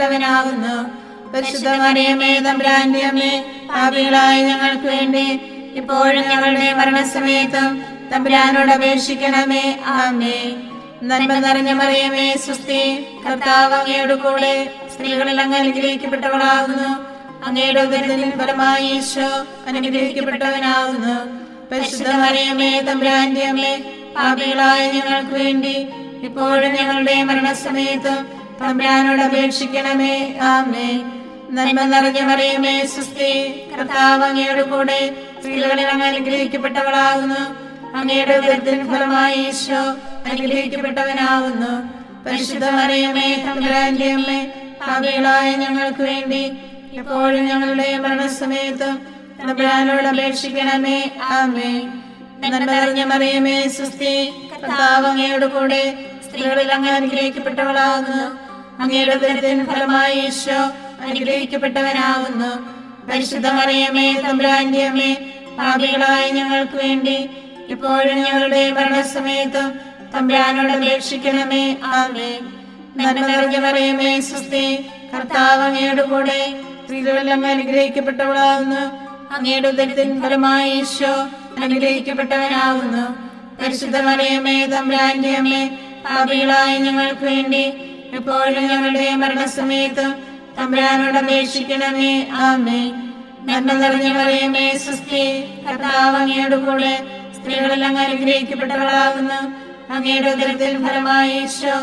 അനുഗ്രഹിക്കപ്പെട്ടവനാകുന്നു പരിശുദ്ധ മറിയമേ തമ്പുരാന്റെ അമ്മേ പാപികളായ ഞങ്ങൾക്ക് വേണ്ടി ഇപ്പോഴും ഞങ്ങളുടെ മരണസമയത്തും തമ്പുരാനോട് അപേക്ഷിക്കണമേ ആമേ നന്മ നിറഞ്ഞ മറിയമേ സുസ്ഥി കർത്താവ് അങ്ങയുടെ കൂടെ സ്ത്രീകളിൽ അങ്ങ് അനുഗ്രഹിക്കപ്പെട്ടവളാകുന്നു അങ്ങയുടെ ഉദരത്തിൻ ഫലമായി ഈശോ അനുഗ്രഹിക്കപ്പെട്ടവനാകുന്നു പരിശുദ്ധ മറിയമേ തമ്പുരാന്റെ അമ്മേ പാപികളായ ഞങ്ങൾക്ക് വേണ്ടി ഇപ്പോഴും ഞങ്ങളുടെ മരണസമയത്തും തമ്പുരാനോട് അപേക്ഷിക്കണമേ ആമേ നന്മ നിറഞ്ഞ മറിയമേ സുസ്ഥി കർത്താവ് അങ്ങയുടെ കൂടെ സ്ത്രീകളിൽ അങ്ങ് അനുഗ്രഹിക്കപ്പെട്ടവളാകുന്നു അങ്ങയുടെ ഉദരത്തിൻ ഫലമായി ഈശോ അനുഗ്രഹിക്കപ്പെട്ടവനാകുന്നു പരിശുദ്ധ മറിയമേ തമ്പുരാന്റെ അമ്മേ പാപികളായ ഞങ്ങൾക്ക് വേണ്ടി എപ്പോഴും ഞങ്ങളുടെ മരണസമയത്തും തമ്പുരാനോട് അപേക്ഷിക്കണമേ ആമേ നന്മ നിറഞ്ഞ മറിയമേ സുസ്ഥി കർത്താവ് അങ്ങയുടെ കൂടെ സ്ത്രീകളിൽ അങ്ങ് അനുഗ്രഹിക്കപ്പെട്ടവളാകുന്നു അങ്ങയുടെ ഉദരത്തിൻ ഫലമായി ഈശോ അനുഗ്രഹിക്കപ്പെട്ടവനാകുന്നു പരിശുദ്ധ മറിയമേ തമ്പുരാന്റെ അമ്മേ പാപികളായ ഞങ്ങൾക്ക് വേണ്ടി ഇപ്പോഴും ഞങ്ങളുടെ മരണസമയത്തും തമ്പുരാനോട് അപേക്ഷിക്കണമേ ആമേ നന്മ നിറഞ്ഞ മറിയമേ സുസ്ഥി കർത്താവ് അങ്ങയുടെ കൂടെ സ്ത്രീകളിൽ അങ്ങ് അനുഗ്രഹിക്കപ്പെട്ടവളാകുന്നു അങ്ങയുടെ ഉദരത്തിൻ ഫലമായി ഈശോ അനുഗ്രഹിക്കപ്പെട്ടവനാകുന്നു പരിശുദ്ധ മറിയമേ തമ്പുരാന്റെ അമ്മേ പാപികളായ ഞങ്ങൾക്ക് വേണ്ടി എപ്പോഴും ഞങ്ങളുടെ മരണസമയത്ത് തമ്പുരാനോട് അപേക്ഷിക്കണമേ ആമേ നന്മ നിറഞ്ഞ മറിയമേ സുസ്ഥി കർത്താവ് അങ്ങയുടെ കൂടെ സ്ത്രീകളിൽ അങ്ങ് അനുഗ്രഹിക്കപ്പെട്ടവളാകുന്നു അങ്ങയുടെ ഉദരത്തിൽ ഫലമായി ഈശോ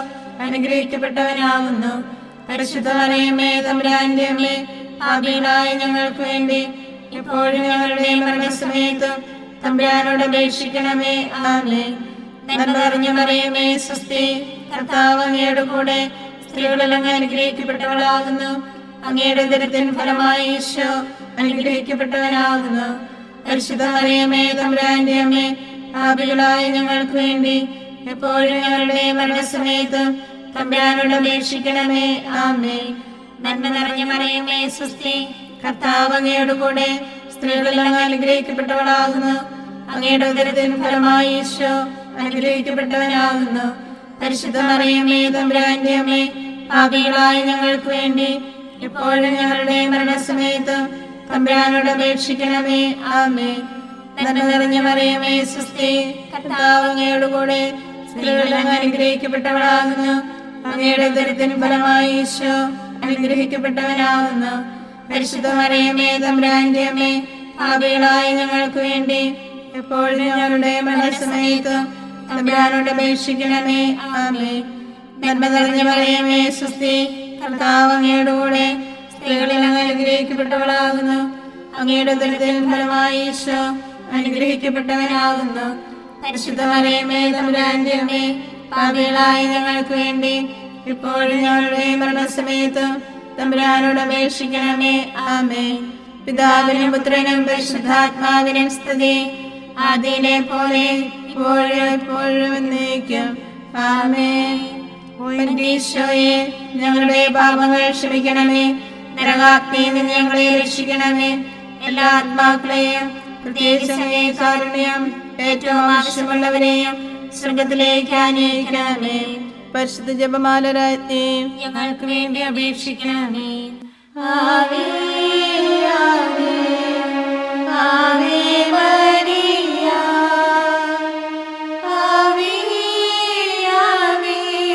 അനുഗ്രഹിക്കപ്പെട്ടവനാകുന്നു പരിശുദ്ധ മറിയമേ തമ്പുരാന്റെ അമ്മേ പാപികളായ ഞങ്ങൾക്ക് വേണ്ടി എപ്പോഴും ഞങ്ങളുടെ മരണസമയത്ത് തമ്പുരാനോട് അപേക്ഷിക്കണമേ ആമേ നന്മ നിറഞ്ഞ മറിയമേ സുസ്ഥി കർത്താവ് അങ്ങയുടെ കൂടെ സ്ത്രീകളിൽ അങ്ങ് അനുഗ്രഹിക്കപ്പെട്ടവളാകുന്നു അങ്ങയുടെ ഉദരത്തിൻ ഫലമായി ഈശോ അനുഗ്രഹിക്കപ്പെട്ടവനാകുന്നു പരിശുദ്ധ മറിയമേ തമ്പുരാന്റെ അമ്മേ പാപികളായ ഞങ്ങൾക്ക് വേണ്ടി എപ്പോഴും ഞങ്ങളുടെ മരണസമയത്ത് തമ്പുരാനോട് അപേക്ഷിക്കണമേ ആമേ നന്മ നിറഞ്ഞ മറിയമേ സുസ്ഥി കർത്താവ് അങ്ങയുടെ കൂടെ സ്ത്രീകളിൽ അങ്ങ് അനുഗ്രഹിക്കപ്പെട്ടവളാകുന്നു അങ്ങയുടെ ഉദരത്തിൻ ഫലമായി ഈശോ അനുഗ്രഹിക്കപ്പെട്ടവനാകുന്നു പരിശുദ്ധ മറിയമേ തമ്പുരാന്റെ അമ്മേ പാപികളായ ഞങ്ങൾക്ക് വേണ്ടി എപ്പോഴും ഞങ്ങളുടെ മരണസമയത്ത് തമ്പുരാനോട് അപേക്ഷിക്കണമേ ആമേ നന്മ നിറഞ്ഞ മറിയമേ സുസ്ഥി കർത്താവ് അങ്ങയുടെ കൂടെ സ്ത്രീകളിൽ അങ്ങ് അനുഗ്രഹിക്കപ്പെട്ടവളാകുന്നു അങ്ങയുടെ ഉദരത്തിൻ ഫലമായി ഈശോ അനുഗ്രഹിക്കപ്പെട്ടവനാകുന്നു പരിശുദ്ധ മറിയമേ തമ്പുരാന്റെ അമ്മേ പാപികളായ ഞങ്ങൾക്ക് വേണ്ടി എപ്പോഴും ഞങ്ങളുടെ മരണസമയത്ത് തമ്പുരാനോട് അപേക്ഷിക്കണമേ ആമേ നന്മ നിറഞ്ഞ മറിയമേ സുസ്ഥി കർത്താവ് അങ്ങയുടെ കൂടെ സ്ത്രീകളിൽ അങ്ങ് അനുഗ്രഹിക്കപ്പെട്ടവളാകുന്നു അങ്ങയുടെ ഉദരത്തിൻ ഫലമായി ഈശോ അനുഗ്രഹിക്കപ്പെട്ടവനാകുന്നു പരിശുദ്ധ മറിയമേ തമ്പുരാന്റെ അമ്മേ പാപികളായ ഞങ്ങൾക്ക് വേണ്ടി ഇപ്പോഴും ഞങ്ങളുടെ മരണസമയത്ത് തമ്പുരാനോട് അപേക്ഷിക്കണമേ ആമേ പിതാവിനും പുത്രനും പരിശുദ്ധാത്മാവിനും സ്തുതി ആദിയിലെ പോലെ ഇപ്പോഴും എപ്പോഴും എന്നേക്കും ആമേ ഈശോയെ ഞങ്ങളുടെ പാപങ്ങൾ ക്ഷമിക്കണമേ നരകാഗ്നിയിൽ നിന്ന് ഞങ്ങളെ രക്ഷിക്കണമേ എല്ലാ ആത്മാക്കളെയും പ്രത്യേകിച്ച് അങ്ങേ കാരുണ്യം ഏറ്റവും ആവശ്യമുള്ളവരെയും സ്വർഗത്തിലേക്ക് അന്വേഷിക്കണമേ പരിശുദ്ധ ജപമാലരാജ്ഞി ഞങ്ങൾക്ക് വേണ്ടി അപേക്ഷിക്കണമേ ആവേ ആവേ ആവേ മരിയ ആവേ ആവേ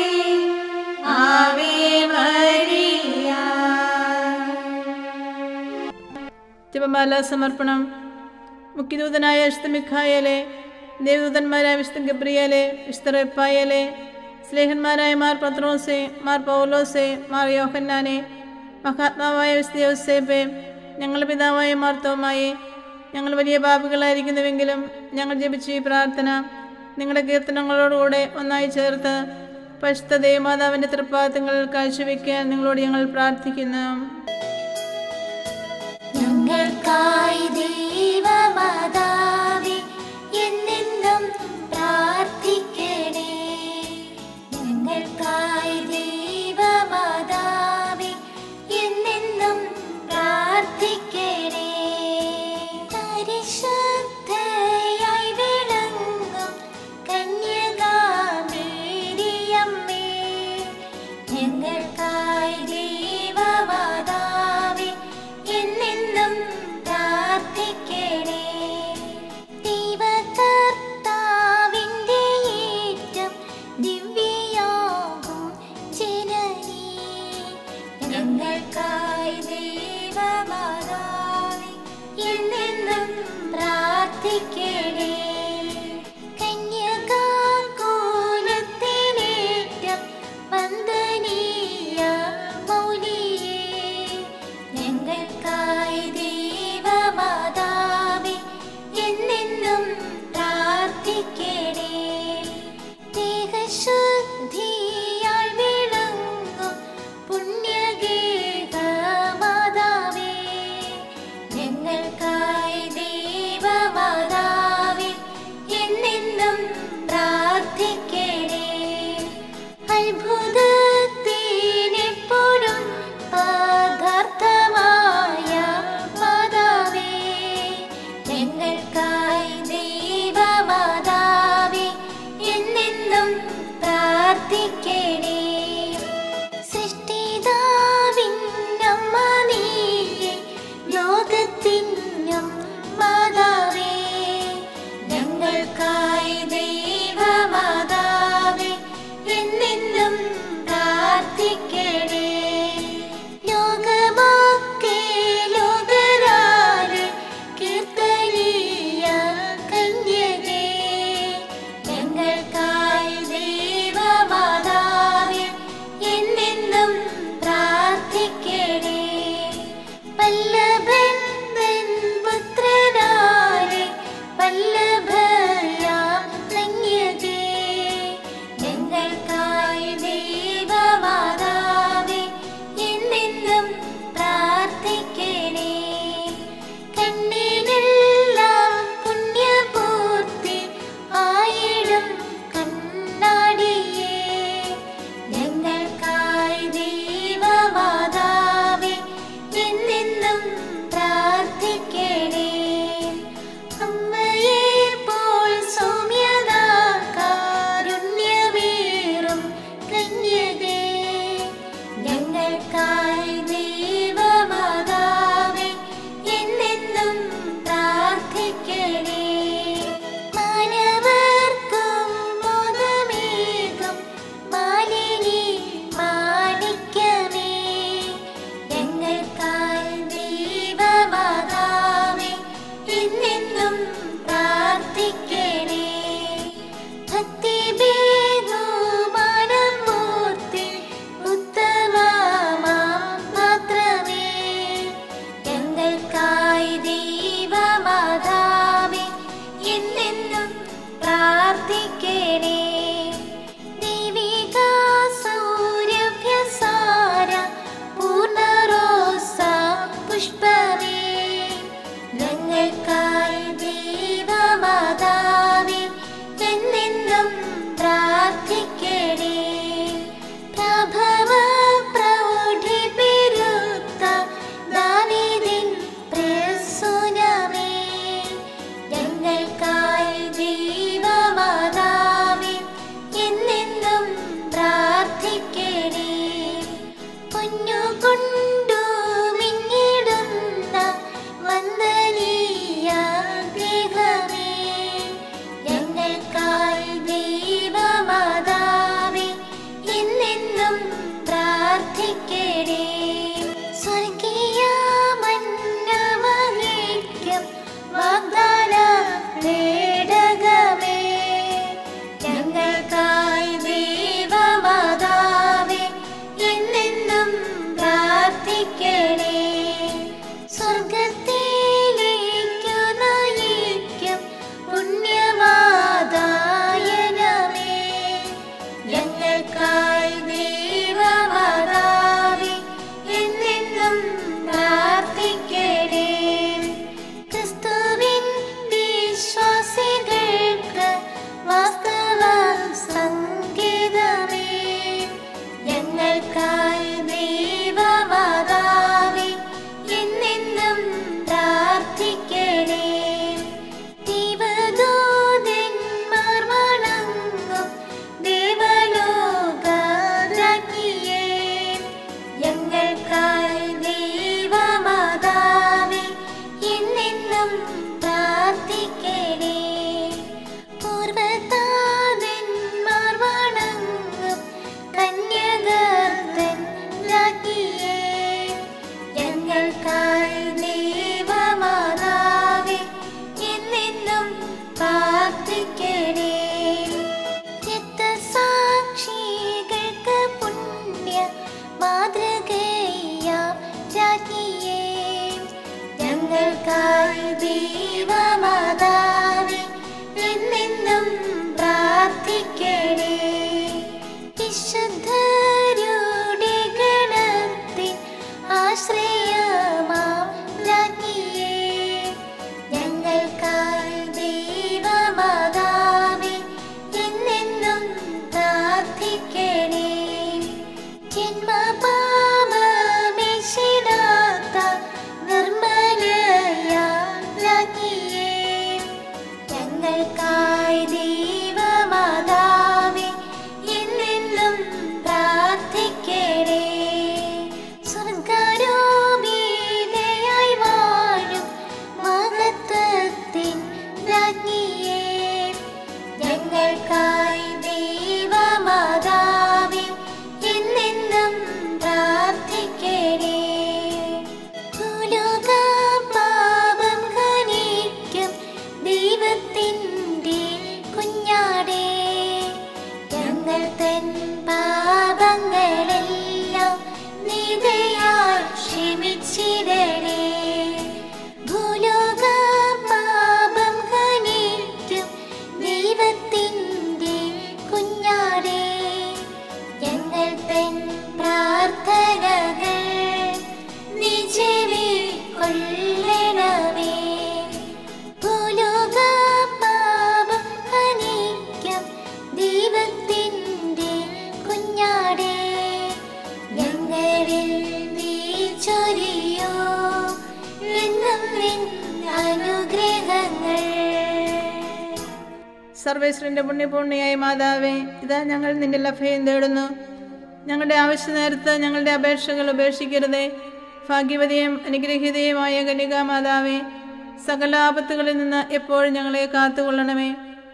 ആവേ മരിയ ജപമാല സമർപ്പണം മുഖ്യദൂതനായ വിശുദ്ധ മിഖായലെ ദേവദൂതന്മാരായ വിശുദ്ധ ഗബ്രിയലെ വിശുദ്ധ റെപ്പായലെ സ്നേഹന്മാരായ മാർ പത്രോസെ മാർ പൗലോസെ മാർ യോഹന്നാനെ മഹാത്മാവായ വിശുദ്ധ യോസേപ്പെ ഞങ്ങളുടെ പിതാവായ മാർ തോമായെ ഞങ്ങൾ വലിയ പാപികളായിരിക്കുന്നുവെങ്കിലും ഞങ്ങൾ ജപിച്ച ഈ പ്രാർത്ഥന നിങ്ങളുടെ കീർത്തനങ്ങളോടുകൂടെ ഒന്നായി ചേർത്ത് പരിശുദ്ധ ദേവമാതാവിൻ്റെ തൃപ്പാദങ്ങൾ കാഴ്ചവെക്കാൻ നിങ്ങളോട് ഞങ്ങൾ പ്രാർത്ഥിക്കുന്നു ഞങ്ങൾക്കായി ദൈവമാതാവേ എന്നെന്നും പ്രാർത്ഥിക്കണേ ഞങ്ങൾക്കായി ദൈവമാതാവേ എന്നെന്നും പ്രാർത്ഥിക്കണേ പരിശുദ്ധയായി വിളങ്ങും കന്യകാമേരിയമ്മേ ഞങ്ങൾക്കായി ദൈവമാതാവേ എന്നെന്നും പ്രാർത്ഥിക്കണേ പ്രാർത്ഥിക്കണേ സൃഷ്ടിതാവിന്നമ്മ നീയെ ലോകത്തിനും മാതാവേ ഞങ്ങൾക്കായി ദൈവമാതാവേ എന്നെന്നും പ്രാർത്ഥിക്കണേ ലോകമൊക്കെ ലോകരാലെ കീർത്തനീയ കന്യകേ ഞങ്ങൾക്കായി ദൈവമാതാവേ എന്നെന്നും പ്രാർത്ഥിക്കണേ വല്ലഭൻ തൻ പുത്രനാലെ വല്ലഭയാം കന്യകേ ഞങ്ങൾക്കായി ദൈവമാതാവേ എന്നെന്നും പ്രാർത്ഥിക്കണേ കണ്ണിനെല്ലാം പുണ്യപൂർത്തി ആയിടും കണ്ണാടിയേ ഞങ്ങൾക്കായി ദൈവമാതാവേ എന്നെന്നും പ്രാർത്ഥിക്കണേ അമ്മയെ പോൽ സൗമ്യതാകാരുണ്യമേറും കന്യകേ ഞങ്ങൾക്കായി ദൈവമാതാവേ എന്നെന്നും പ്രാർത്ഥിക്കണേ മാനവർക്കും ബോധമേകും മാലിനി മാണിക്യമേ ഞങ്ങൾക്കായി ദൈവമാതാവേ എന്നെന്നും പ്രാർത്ഥിക്കണേ ഭക്തി ബഹുമാനം മൂർത്തി ഉത്തമമാം മാത്രമേ ഞങ്ങൾക്കായി ദൈവമാതാവേ എന്നെന്നും പ്രാർത്ഥിക്കണേ ദൈവിക സൗരഭ്യസാര പൂർണ്ണറോസ പുഷ്പമേ ഞങ്ങൾക്കായി ദൈവമാതാവേ എന്നെന്നും പ്രാർത്ഥിക്കണേ പ്രഭവ പ്രൗഢി പെരുത്ത ദാവീദിൻ പ്രസൂനമേ ഞങ്ങൾക്കായി ദൈവമാതാവേ എന്നെന്നും പ്രാർത്ഥിക്കണേ പൊന്നുകൊണ്ടു മിന്നിടുന്ന വന്ദനീയ ഗ്രഹമേ ഞങ്ങൾക്കായി ദൈവമാതാവേ എന്നെന്നും പ്രാർത്ഥിക്കണേ സ്വർഗീയ മന്നവനേക്യം വാഗ്ദാന പേടകമേ ഞങ്ങൾക്കായി ദൈവമാതാവേ എന്നെന്നും പ്രാർത്ഥിക്കണേ സ്വർഗത്തിലേക്കു നയിക്കും പുണ്യമാതായനമേ ഞങ്ങൾക്കായി ദൈവമാതാവേ എന്നെന്നും പ്രാർത്ഥിക്കണേ ക്രിസ്തുവിൻ വിശ്വാസികൾക്ക് വാസ്തവ സംഗീതമേ ഞങ്ങൾക്കായി ദൈവമാതാവേ എന്നെന്നും പ്രാർത്ഥിക്കണേ ദൈവദൂതന്മാർ വണങ്ങും ദേവലോകരാജ്ഞിയേ ഞങ്ങൾക്കായി ദൈവമാതാവേ എന്നെന്നും പ്രാർത്ഥിക്കണേ പൂർവതാതന്മാർ വണങ്ങും കന്യകർത്തൻ രാജ്ഞിയേ ഞങ്ങൾക്കായി ദൈവമാതാവേ എന്നെന്നും പ്രാർത്ഥിക്കണേ രക്തസാക്ഷികൾക്ക് പുണ്യ മാതൃകയാം രാജ്ഞിയേ ഞങ്ങൾക്കായി ദൈവമാതാവേ എന്നെന്നും പ്രാർത്ഥിക്കണേ വിശുദ്ധരുടെ ഗണത്തിൻ ആശ്രയമാം രാജ്ഞിയേ ഞങ്ങൾക്കായി ദൈവമാതാവേ എന്നെന്നും പ്രാർത്ഥിക്കണേ ജന്മപാപമേശിടാത്ത നിർമ്മലയ രാജ്ഞിയേ ഞങ്ങൾക്കായി ദൈവമാതാവേ എന്നെന്നും സർവേശ്വരന്റെ പുണ്യപൂർണിയായ മാതാവേ ഇതാ ഞങ്ങൾ നിന്റെ ലഭയം തേടുന്നു ഞങ്ങളുടെ ആവശ്യ നേരത്ത് ഞങ്ങളുടെ അപേക്ഷകൾ ഉപേക്ഷിക്കരുതേ ഭാഗ്യവതിയും അനുഗ്രഹീതയുമായ കന്യകാ മാതാവേ സകല ആപത്തുകളിൽ നിന്ന് എപ്പോഴും ഞങ്ങളെ കാത്തുകൊള്ളണമേ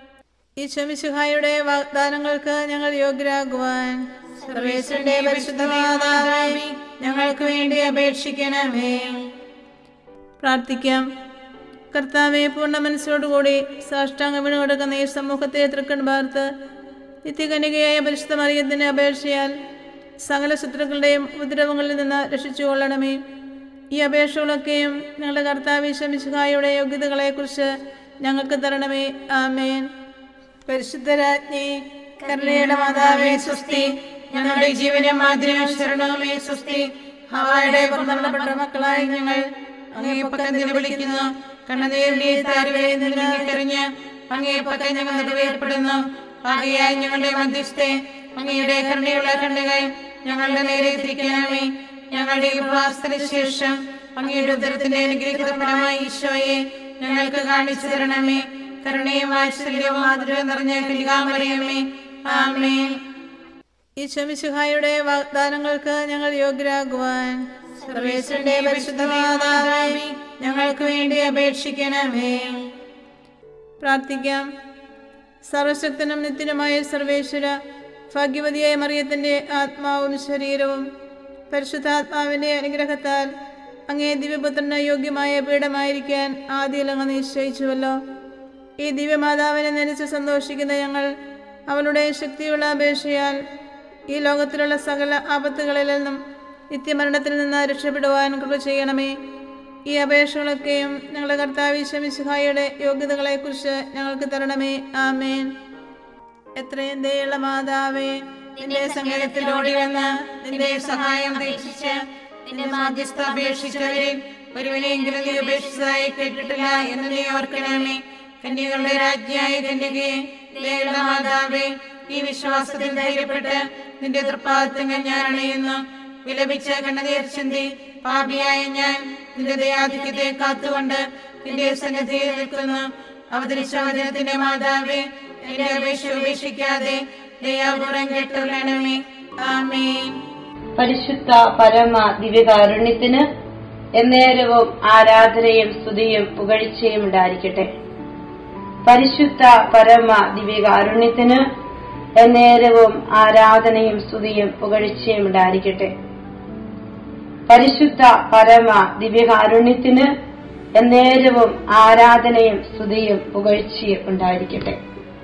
ഈ ശമിശുഹായുടെ വാഗ്ദാനങ്ങൾക്ക് ഞങ്ങൾ യോഗ്യരാകുവാൻ സർവേശ്വരന്റെ പരിശുദ്ധ മാതാവേ ഞങ്ങൾക്ക് വേണ്ടി അപേക്ഷിക്കണമേ പ്രാർത്ഥിക്കാം കർത്താവെ പൂർണ്ണ മനസ്സോടുകൂടി സാഷ്ടാംഗം കൊടുക്കുന്ന ഈ സമൂഹത്തെ തൃക്കൺ പാർത്ത് നിത്യകനികയായ പരിശുദ്ധ മറിയത്തിന്റെ അപേക്ഷയാൽ സകല ശത്രുക്കളുടെയും ഉപദ്രവങ്ങളിൽ നിന്ന് രക്ഷിച്ചുകൊള്ളണമേ ഈ അപേക്ഷകളൊക്കെയും ഞങ്ങളുടെ കർത്താവ് ശമിശുഹായുടെ യോഗ്യതകളെക്കുറിച്ച് ഞങ്ങൾക്ക് തരണമേ ആമേൻ പരിശുദ്ധരാജ്ഞി കരുണയുടെ മാതാവേ സുസ്തി ഞങ്ങളുടെ ജീവനും മാതിരിയും ശരണവുമേ സുസ്തി ഹവായുടെ പുറന്തള്ളപ്പെട്ട മക്കളായി ഞങ്ങൾ അങ്ങേ പക്കം നിലവിളിക്കുന്നു കണ്ണനീരിന്റെ താരുവേ നിലനിക്കറിഞ്ഞ് അങ്ങേ പക്കം ഞങ്ങൾ നിറവേർപ്പെടുന്നു ആകയായി ഞങ്ങളുടെ മധ്യസ്ഥെ അങ്ങയുടെ കരുണയുള്ള കണ്ണുകൾ ഞങ്ങളുടെ നേരെ തിരിക്കണമേ ഞങ്ങളുടെ ഈ പ്രവാസത്തിന് ശേഷം അങ്ങയുടെ ഉദരത്തിന്റെ അനുഗ്രഹിത ഫലമായി ഈശോയെ ഞങ്ങൾക്ക് കാണിച്ചു തരണമേ കരുണയും വാത്സല്യവും മാധുര്യവും നിറഞ്ഞ കലികാമറിയമേ ആമേൻ ഈ ശമിശുഹായുടെ വാഗ്ദാനങ്ങൾക്ക് ഞങ്ങൾ യോഗ്യരാകുവാൻ സർവേശ്വരന്റെ പരിശുദ്ധ മാതാവേ ഞങ്ങൾക്ക് വേണ്ടി അപേക്ഷിക്കണമേ പ്രാർത്ഥിക്കാം സർവശക്തനും നിത്യനുമായ സർവേശ്വര ഭാഗ്യവതിയായ മറിയത്തിന്റെ ആത്മാവും ശരീരവും പരിശുദ്ധാത്മാവിന്റെ അനുഗ്രഹത്താൽ അങ്ങേ ദിവ്യപുത്രന് യോഗ്യമായ പീഠമായിരിക്കാൻ ആദ്യം അങ്ങ് നിശ്ചയിച്ചുവല്ലോ ഈ ദിവ്യമാതാവിനെ നനച്ച് സന്തോഷിക്കുന്ന ഞങ്ങൾ അവളുടെ ശക്തിയുള്ള അപേക്ഷയാൽ ഈ ലോകത്തിലുള്ള സകല ആപത്തുകളിൽ നിന്നും നിത്യമരണത്തിൽ നിന്ന് രക്ഷപ്പെടുവാൻ കൃപ ചെയ്യണമേ ഈ അപേക്ഷകളൊക്കെയും ഞങ്ങളുടെ കർത്താവ് ശമിസുഹായുടെ യോഗ്യതകളെക്കുറിച്ച് ഞങ്ങൾക്ക് തരണമേ ആമേൻ എത്രയും ദയുള്ള മാതാവേ നിന്റെ സങ്കേതത്തിൽ ഓടി വന്ന് നിന്റെ സഹായം അപേക്ഷിച്ച് നിന്റെ മാധ്യസ്ഥ അപേക്ഷിച്ചവരിൽ ഒരുവനെയെങ്കിലും നീ ഉപേക്ഷിച്ചതായി കേട്ടിട്ടില്ല എന്ന് നീ ഓർക്കണമേ കന്യകളുടെ രാജ്ഞിയായ കന്യകയെ ദയുള്ള മാതാവേ ഈ വിശ്വാസത്തിൽ ധൈര്യപ്പെട്ട് നിന്റെ തൃപ്പാദത്തങ്ങൾ ഞാൻ അണയുന്നു വിലപിച്ച കണ്ണനീർ ചിന്തി പാപിയായ ഞാൻ നിന്റെ ദയാധിക്യത്തെ കാത്തുകൊണ്ട് നിന്റെ സന്നിധിയിൽ നിൽക്കുന്നു അവതരിച്ച വചനത്തിന്റെ മാതാവേ എന്റെ അപേക്ഷ ഉപേക്ഷിക്കാതെ ദയാപൂർവം കേട്ടുള്ളണമേ ആമേൻ പരിശുദ്ധ പരമ ദിവ്യകാരുണ്യത്തിന് എന്നേരവും ആരാധനയും സ്തുതിയും പുകഴ്ചയും ഉണ്ടായിരിക്കട്ടെ പരിശുദ്ധ പരമ ദിവ്യകാരുണ്യത്തിന് എന്നേരവും ആരാധനയും സ്തുതിയും പുകഴ്ചയും ഉണ്ടായിരിക്കട്ടെ പരിശുദ്ധ പരമ ദിവ്യകാരുണ്യത്തിന് എന്നേരവും ആരാധനയും സ്തുതിയും പുകഴ്ചയും ഉണ്ടായിരിക്കട്ടെ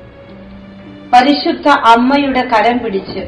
പരിശുദ്ധ അമ്മയുടെ കരം പിടിച്ച്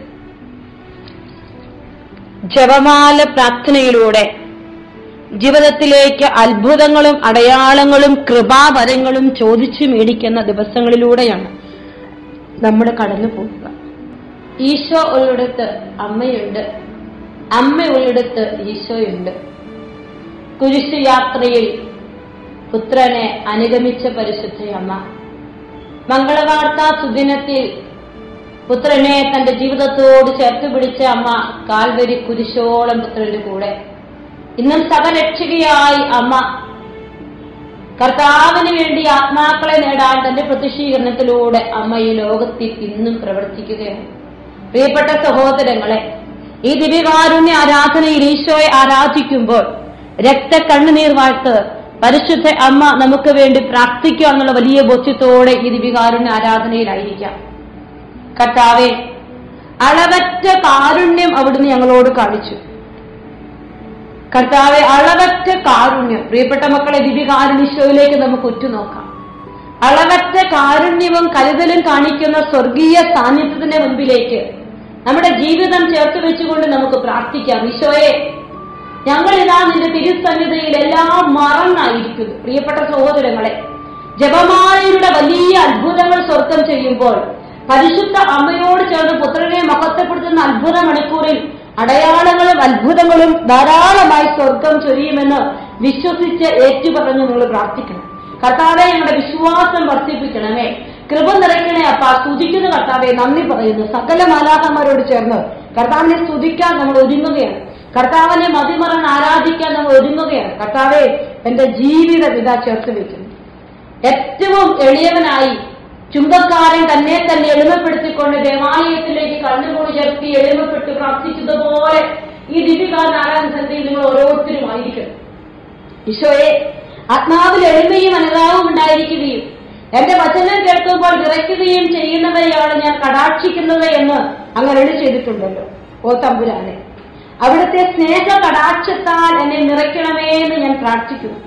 ജപമാല പ്രാർത്ഥനയിലൂടെ ജീവിതത്തിലേക്ക് അത്ഭുതങ്ങളും അടയാളങ്ങളും കൃപാവരങ്ങളും ചോദിച്ചു മേടിക്കുന്ന ദിവസങ്ങളിലൂടെയാണ് നമ്മൾ കടന്നു പോകുക ഈശോ ഉള്ളിടത്ത് അമ്മയുണ്ട് അമ്മ ഉള്ളിടത്ത് ഈശോയുണ്ട് കുരിശു യാത്രയിൽ പുത്രനെ അനുഗമിച്ച പരിശുദ്ധയമ്മ മംഗളവാർത്താ സുദിനത്തിൽ പുത്രനെ തന്റെ ജീവിതത്തോട് ചേർത്ത് പിടിച്ച അമ്മ കാൽവരി കുരിശോളം പുത്രന്റെ കൂടെ ഇന്നും സകരക്ഷകയായി അമ്മ കർത്താവിന് വേണ്ടി ആത്മാക്കളെ നേടാൻ തന്റെ പ്രതിഷീകരണത്തിലൂടെ അമ്മ ഈ ലോകത്തിൽ ഇന്നും പ്രവർത്തിക്കുകയാണ് പ്രിയപ്പെട്ട സഹോദരങ്ങളെ ഈ ദിവ്യകാരുണ്യ ആരാധനയിൽ ഈശോയെ ആരാധിക്കുമ്പോൾ രക്തക്കണ്ണുനീർ വാഴ്ത്ത് പരിശുദ്ധ അമ്മ നമുക്ക് വേണ്ടി പ്രാർത്ഥിക്കുക എന്നുള്ള വലിയ ബോധ്യത്തോടെ ഈ ദിവ്യകാരുണ്യ ആരാധനയിലായിരിക്കാം കർത്താവെ അളവറ്റ കാരുണ്യം അവിടുന്ന് ഞങ്ങളോട് കാണിച്ചു കർത്താവെ അളവറ്റ കാരുണ്യം പ്രിയപ്പെട്ട മക്കളെ ദിവ്യകാരുണ്യശോയിലേക്ക് നമുക്ക് ഉറ്റുനോക്കാം അളവറ്റ കാരുണ്യവും കരുതലും കാണിക്കുന്ന സ്വർഗീയ സാന്നിധ്യത്തിന്റെ മുൻപിലേക്ക് നമ്മുടെ ജീവിതം ചേർത്ത് വെച്ചുകൊണ്ട് നമുക്ക് പ്രാർത്ഥിക്കാം ഈശോയെ ഞങ്ങൾ ഇതാ നിന്റെ തിരുസന്നിധിയിൽ എല്ലാം മറന്നായിരിക്കുന്നു പ്രിയപ്പെട്ട സഹോദരങ്ങളെ ജപമാലയുടെ വലിയ അത്ഭുതങ്ങൾ സ്വർഗം ചെയ്യുമ്പോൾ പരിശുദ്ധ അമ്മയോട് ചേർന്ന് പുത്രനെ മഹത്വപ്പെടുത്തുന്ന അത്ഭുത മണിക്കൂറിൽ അടയാളങ്ങളും അത്ഭുതങ്ങളും ധാരാളമായി സ്വർഗം ചൊരിയുമെന്ന് വിശ്വസിച്ച് ഏറ്റുപറഞ്ഞ് നിങ്ങൾ പ്രാർത്ഥിക്കണം കർത്താവെ ഞങ്ങളുടെ വിശ്വാസം വർദ്ധിപ്പിക്കണമേ കൃപ നിറയ്ക്കണേ അപ്പ സ്തുതിക്കുന്ന കർത്താവെ നന്ദി പറയുന്നു സകല മാലാഹന്മാരോട് ചേർന്ന് കർത്താവിനെ സ്തുതിക്കാൻ നമ്മൾ ഒരുങ്ങുകയാണ് കർത്താവിനെ മതിമറന്ന് ആരാധിക്കാൻ നമ്മൾ ഒരുങ്ങുകയാണ് കർത്താവെ എന്റെ ജീവിതം ഇതാ ചേർത്ത് വെക്കുന്നു ഏറ്റവും എളിയവനായി ചുങ്കക്കാരൻ തന്നെ തന്നെ എളിമപ്പെടുത്തിക്കൊണ്ട് ദേവാലയത്തിലേക്ക് കണ്ണുകൂടി ചേർത്തി എളിമപ്പെട്ട് പ്രാർത്ഥിച്ചതുപോലെ ഈ ദിവ്യകാരൻ ആരാധന സന്ധ്യയിൽ നിങ്ങൾ ഓരോരുത്തരും ആയിരിക്കണം ഈശോയെ ആത്മാവിൽ എളിമയും അനുതാപവും ഉണ്ടായിരിക്കുകയും എന്റെ വചനം കേൾക്കുമ്പോൾ വിറയ്ക്കുകയും ചെയ്യുന്നവരെയാണ് ഞാൻ കടാക്ഷിക്കുന്നത് എന്ന് അങ്ങനെ എഴുതി ചെയ്തിട്ടുണ്ടല്ലോ ഓ തമ്പുരാനെ അവിടുത്തെ സ്നേഹ കടാക്ഷത്താൽ എന്നെ നിറയ്ക്കണമേ എന്ന് ഞാൻ പ്രാർത്ഥിക്കുന്നു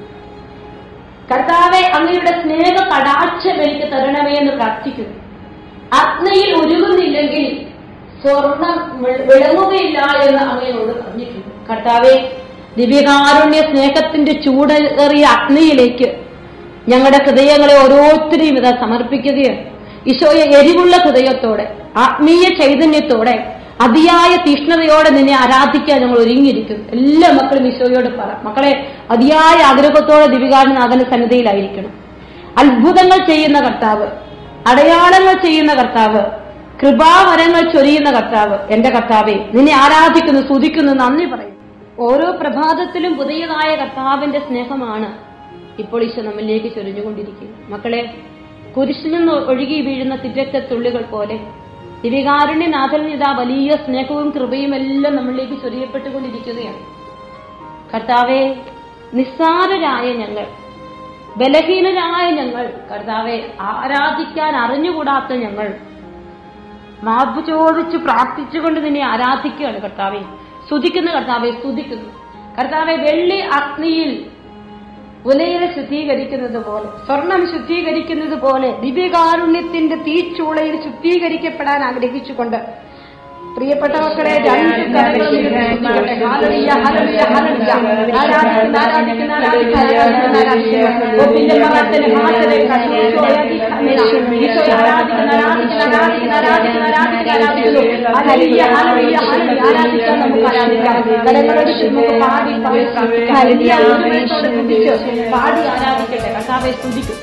കർത്താവെ അങ്ങയുടെ സ്നേഹ കടാക്ഷം എനിക്ക് തരണമേ എന്ന് പ്രാർത്ഥിക്കുന്നു അഗ്നിയിൽ ഉരുകുന്നില്ലെങ്കിൽ സ്വർണം വി- വിളങ്ങുകയില്ല എന്ന് അങ്ങയോട് പറഞ്ഞിട്ടുണ്ട് കർത്താവെ ദിവ്യകാരുണ്യ സ്നേഹത്തിന്റെ ചൂടേറിയ അഗ്നിയിലേക്ക് ഞങ്ങളുടെ ഹൃദയങ്ങളെ ഓരോരുത്തരെയും ഇതാ സമർപ്പിക്കുകയാണ് ഈശോയെ എരിവുള്ള ഹൃദയത്തോടെ ആത്മീയ ചൈതന്യത്തോടെ അതിയായ തീഷ്ണതയോടെ നിന്നെ ആരാധിക്കാൻ ഞങ്ങൾ ഒരുങ്ങിയിരിക്കുന്നു എല്ലാ മക്കളും ഈശോയോട് പറ മക്കളെ അതിയായ ആഗ്രഹത്തോടെ ദിവികാരനാഥന സന്നിധിയിലായിരിക്കണം അത്ഭുതങ്ങൾ ചെയ്യുന്ന കർത്താവ് അടയാളങ്ങൾ ചെയ്യുന്ന കർത്താവ് കൃപാവരങ്ങൾ ചൊരിയുന്ന കർത്താവ് എന്റെ കർത്താവെ നിന്നെ ആരാധിക്കുന്നു സ്തുതിക്കുന്നു നന്ദി പറയും ഓരോ പ്രഭാതത്തിലും പുതിയതായ കർത്താവിന്റെ സ്നേഹമാണ് ഇപ്പോൾ ഈശോ നമ്മിലേക്ക് ചൊരിഞ്ഞുകൊണ്ടിരിക്കുന്നത് മക്കളെ കുരിശിൽ നിന്ന് ഒഴുകി വീഴുന്ന തിരക്കത്തുള്ളികൾ പോലെ ദിവികാരുണ്യനാഥൻ ഇതാ വലിയ സ്നേഹവും കൃപയും എല്ലാം നമ്മളിലേക്ക് ചൊരിയപ്പെട്ടുകൊണ്ടിരിക്കുകയാണ് കർത്താവെ നിസ്സാരരായ ഞങ്ങൾ ബലഹീനരായ ഞങ്ങൾ കർത്താവെ ആരാധിക്കാൻ അറിഞ്ഞുകൂടാത്ത ഞങ്ങൾ മാപ്പ് ചോദിച്ച് പ്രാർത്ഥിച്ചുകൊണ്ട് നിന്നെ ആരാധിക്കുകയാണ് കർത്താവെ സ്തുതിക്കുന്ന കർത്താവെ സ്തുതിക്കുന്നു കർത്താവെ വെള്ളി അഗ്നിയിൽ ഉലയിലെ ശുദ്ധീകരിക്കുന്നത് പോലെ സ്വർണം ശുദ്ധീകരിക്കുന്നത് പോലെ ദിവ്യകാരുണ്യത്തിന്റെ തീച്ചൂളയിൽ ശുദ്ധീകരിക്കപ്പെടാൻ ആഗ്രഹിച്ചുകൊണ്ട് പ്രിയപ്പെട്ട മക്കളെ രണ്ട് കരങ്ങളും ഉയർത്തിക്കൊള്ളട്ടെ. Hallelujah, hallelujah, hallelujah. ആരാധിക്കുന്ന, ആരാധിക്കുന്ന, ആരാധിക്കുന്ന, ആരാധിക്കുന്ന, ആരാധിക്കുന്ന. ഒപ്പിന്റെ മറത്തിന് മാറ്റരെ കണ്ടു. ഈശോയെ ആരാധിക്കുന്ന, ഈശോയെ ആരാധിക്കുന്ന, ആരാധിക്കുന്ന, ആരാധിക്കുന്ന, ആരാധിക്കുന്ന, ആരാധിക്കുന്ന, ആരാധിക്കുന്നു. Hallelujah, hallelujah, hallelujah. ആരാധിക്കാൻ നമുക്ക് ആരാധിക്കാം. കരങ്ങളടിച്ച് നമുക്ക് പാടി പാടി പ്രാർത്ഥിക്കാം. ഹല്ലേലൂയ, ഒരുമിച്ചോട് സ്തുതിച്ച് പാടി ആരാധിക്കട്ടെ കർത്താവെ സ്തുതിക്കും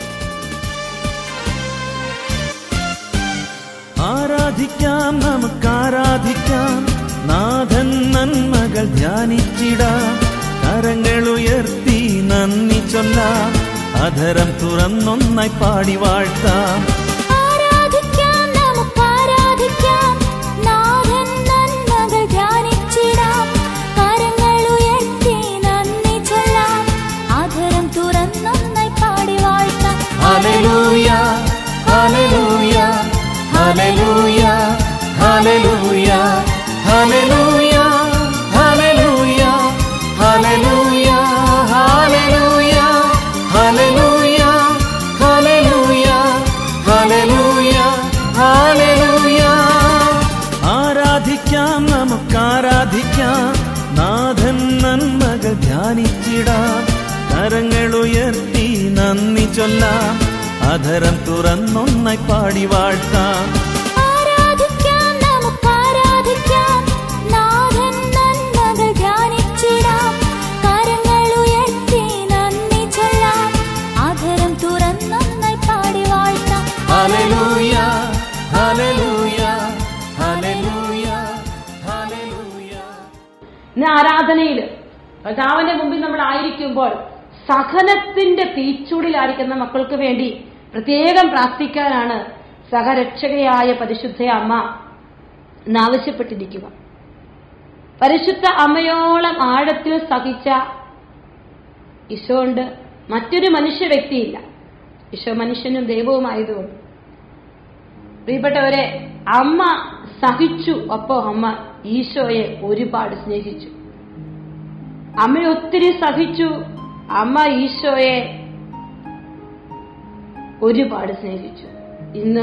ആരാധിക്കാം നമുക്ക് ആരാധിക്കാം നാഥൻ നന്മകൾ ധ്യാനിച്ചിടാം കരങ്ങൾ ഉയർത്തി നന്ദി ചൊല്ലാം അധരം തുറന്നൊന്നായി പാടി വാഴ്ത്താം ആരാധിക്കാം നമുക്ക് ആരാധിക്കാം നാഥൻ നന്മകൾ ധ്യാനിച്ചിടാം കരങ്ങൾ ഉയർത്തി നന്ദി ചൊല്ലാം ആധരം തുറന്നൊന്നായി പാടി വാഴ്ത്താം hallelujah hallelujah hallelujah hallelujah hallelujah hallelujah hallelujah hallelujah hallelujah hallelujah hallelujah hallelujah ആരാധിക്കാം നമുക്ക് ആരാധിക്കാം നാഥൻ നന്മകൾ ധ്യാനിച്ചിടാം കരങ്ങൾ ഉയർത്തി നന്ദി ചൊല്ലാം അധരം തുറന്നൊന്നായി പാടി വാഴ്ത്താം ആരാധിക്കാം നമുക്ക് ആരാധിക്കാം നാഥൻ നന്മകൾ ധ്യാനിച്ചിടാം കരങ്ങൾ ഉയർത്തി നന്ദി ചൊല്ലാം ആധരം തുറന്നൊന്നായി പാടി വാഴ്ത്താം ഹല്ലേലൂയ ഹല്ലേലൂയ ഹല്ലേലൂയ ഹല്ലേലൂയ ഇന്ന് ആരാധനയിൽ കർത്താവിന്റെ മുമ്പിൽ നമ്മൾ ആയിരിക്കുമ്പോൾ സഹനത്തിന്റെ തീച്ചൂടിലായിരിക്കുന്ന മക്കൾക്ക് വേണ്ടി പ്രത്യേകം പ്രാർത്ഥിക്കാനാണ് സഹരക്ഷകയായ പരിശുദ്ധ അമ്മ എന്നാവശ്യപ്പെട്ടിരിക്കുക പരിശുദ്ധ അമ്മയോളം ആഴത്തിൽ സഹിച്ച ഈശോണ്ട് മറ്റൊരു മനുഷ്യ വ്യക്തിയില്ല ഈശോ മനുഷ്യനും ദൈവവുമായതുകൊണ്ട് പ്രിയപ്പെട്ടവരെ അമ്മ സഹിച്ചു അപ്പോ അമ്മ ഈശോയെ ഒരുപാട് സ്നേഹിച്ചു അമ്മ ഒത്തിരി സഹിച്ചു അമ്മ ഈശോയെ ഒരുപാട് സ്നേഹിച്ചു ഇന്ന്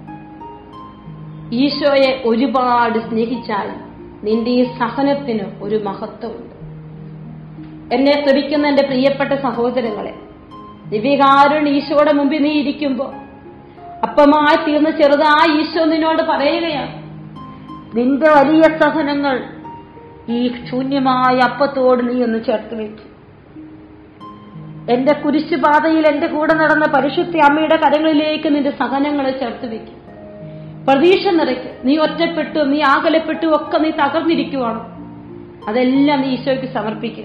ഈശോയെ ഒരുപാട് സ്നേഹിച്ചാൽ നിന്റെ ഈ സഹനത്തിന് ഒരു മഹത്വമുണ്ട് എന്നെ ശ്രമിക്കുന്ന എന്റെ പ്രിയപ്പെട്ട സഹോദരങ്ങളെ ദിവ്യകാരുണ്യ ഈശോയുടെ മുമ്പിൽ നീ ഇരിക്കുമ്പോ അപ്പമായി തീർന്ന് ചെറുതായ ഈശോ നിന്നോട് പറയുകയാണ് നിന്റെ വലിയ സഹനങ്ങൾ ഈ ശൂന്യമായ അപ്പത്തോട് നീ ഒന്ന് ചേർത്ത് വെച്ചു എന്റെ കുരിശുപാതയിൽ എന്റെ കൂടെ നടന്ന പരിശുദ്ധ അമ്മയുടെ കരങ്ങളിലേക്ക് നിന്റെ സഹനങ്ങളെ ചേർത്ത് വെക്കും പ്രതീക്ഷ നിറയ്ക്ക് നീ ഒറ്റപ്പെട്ടു നീ ആകലപ്പെട്ടു ഒക്കെ നീ തകർന്നിരിക്കുവാണ് അതെല്ലാം നീ ഈശോയ്ക്ക് സമർപ്പിക്കും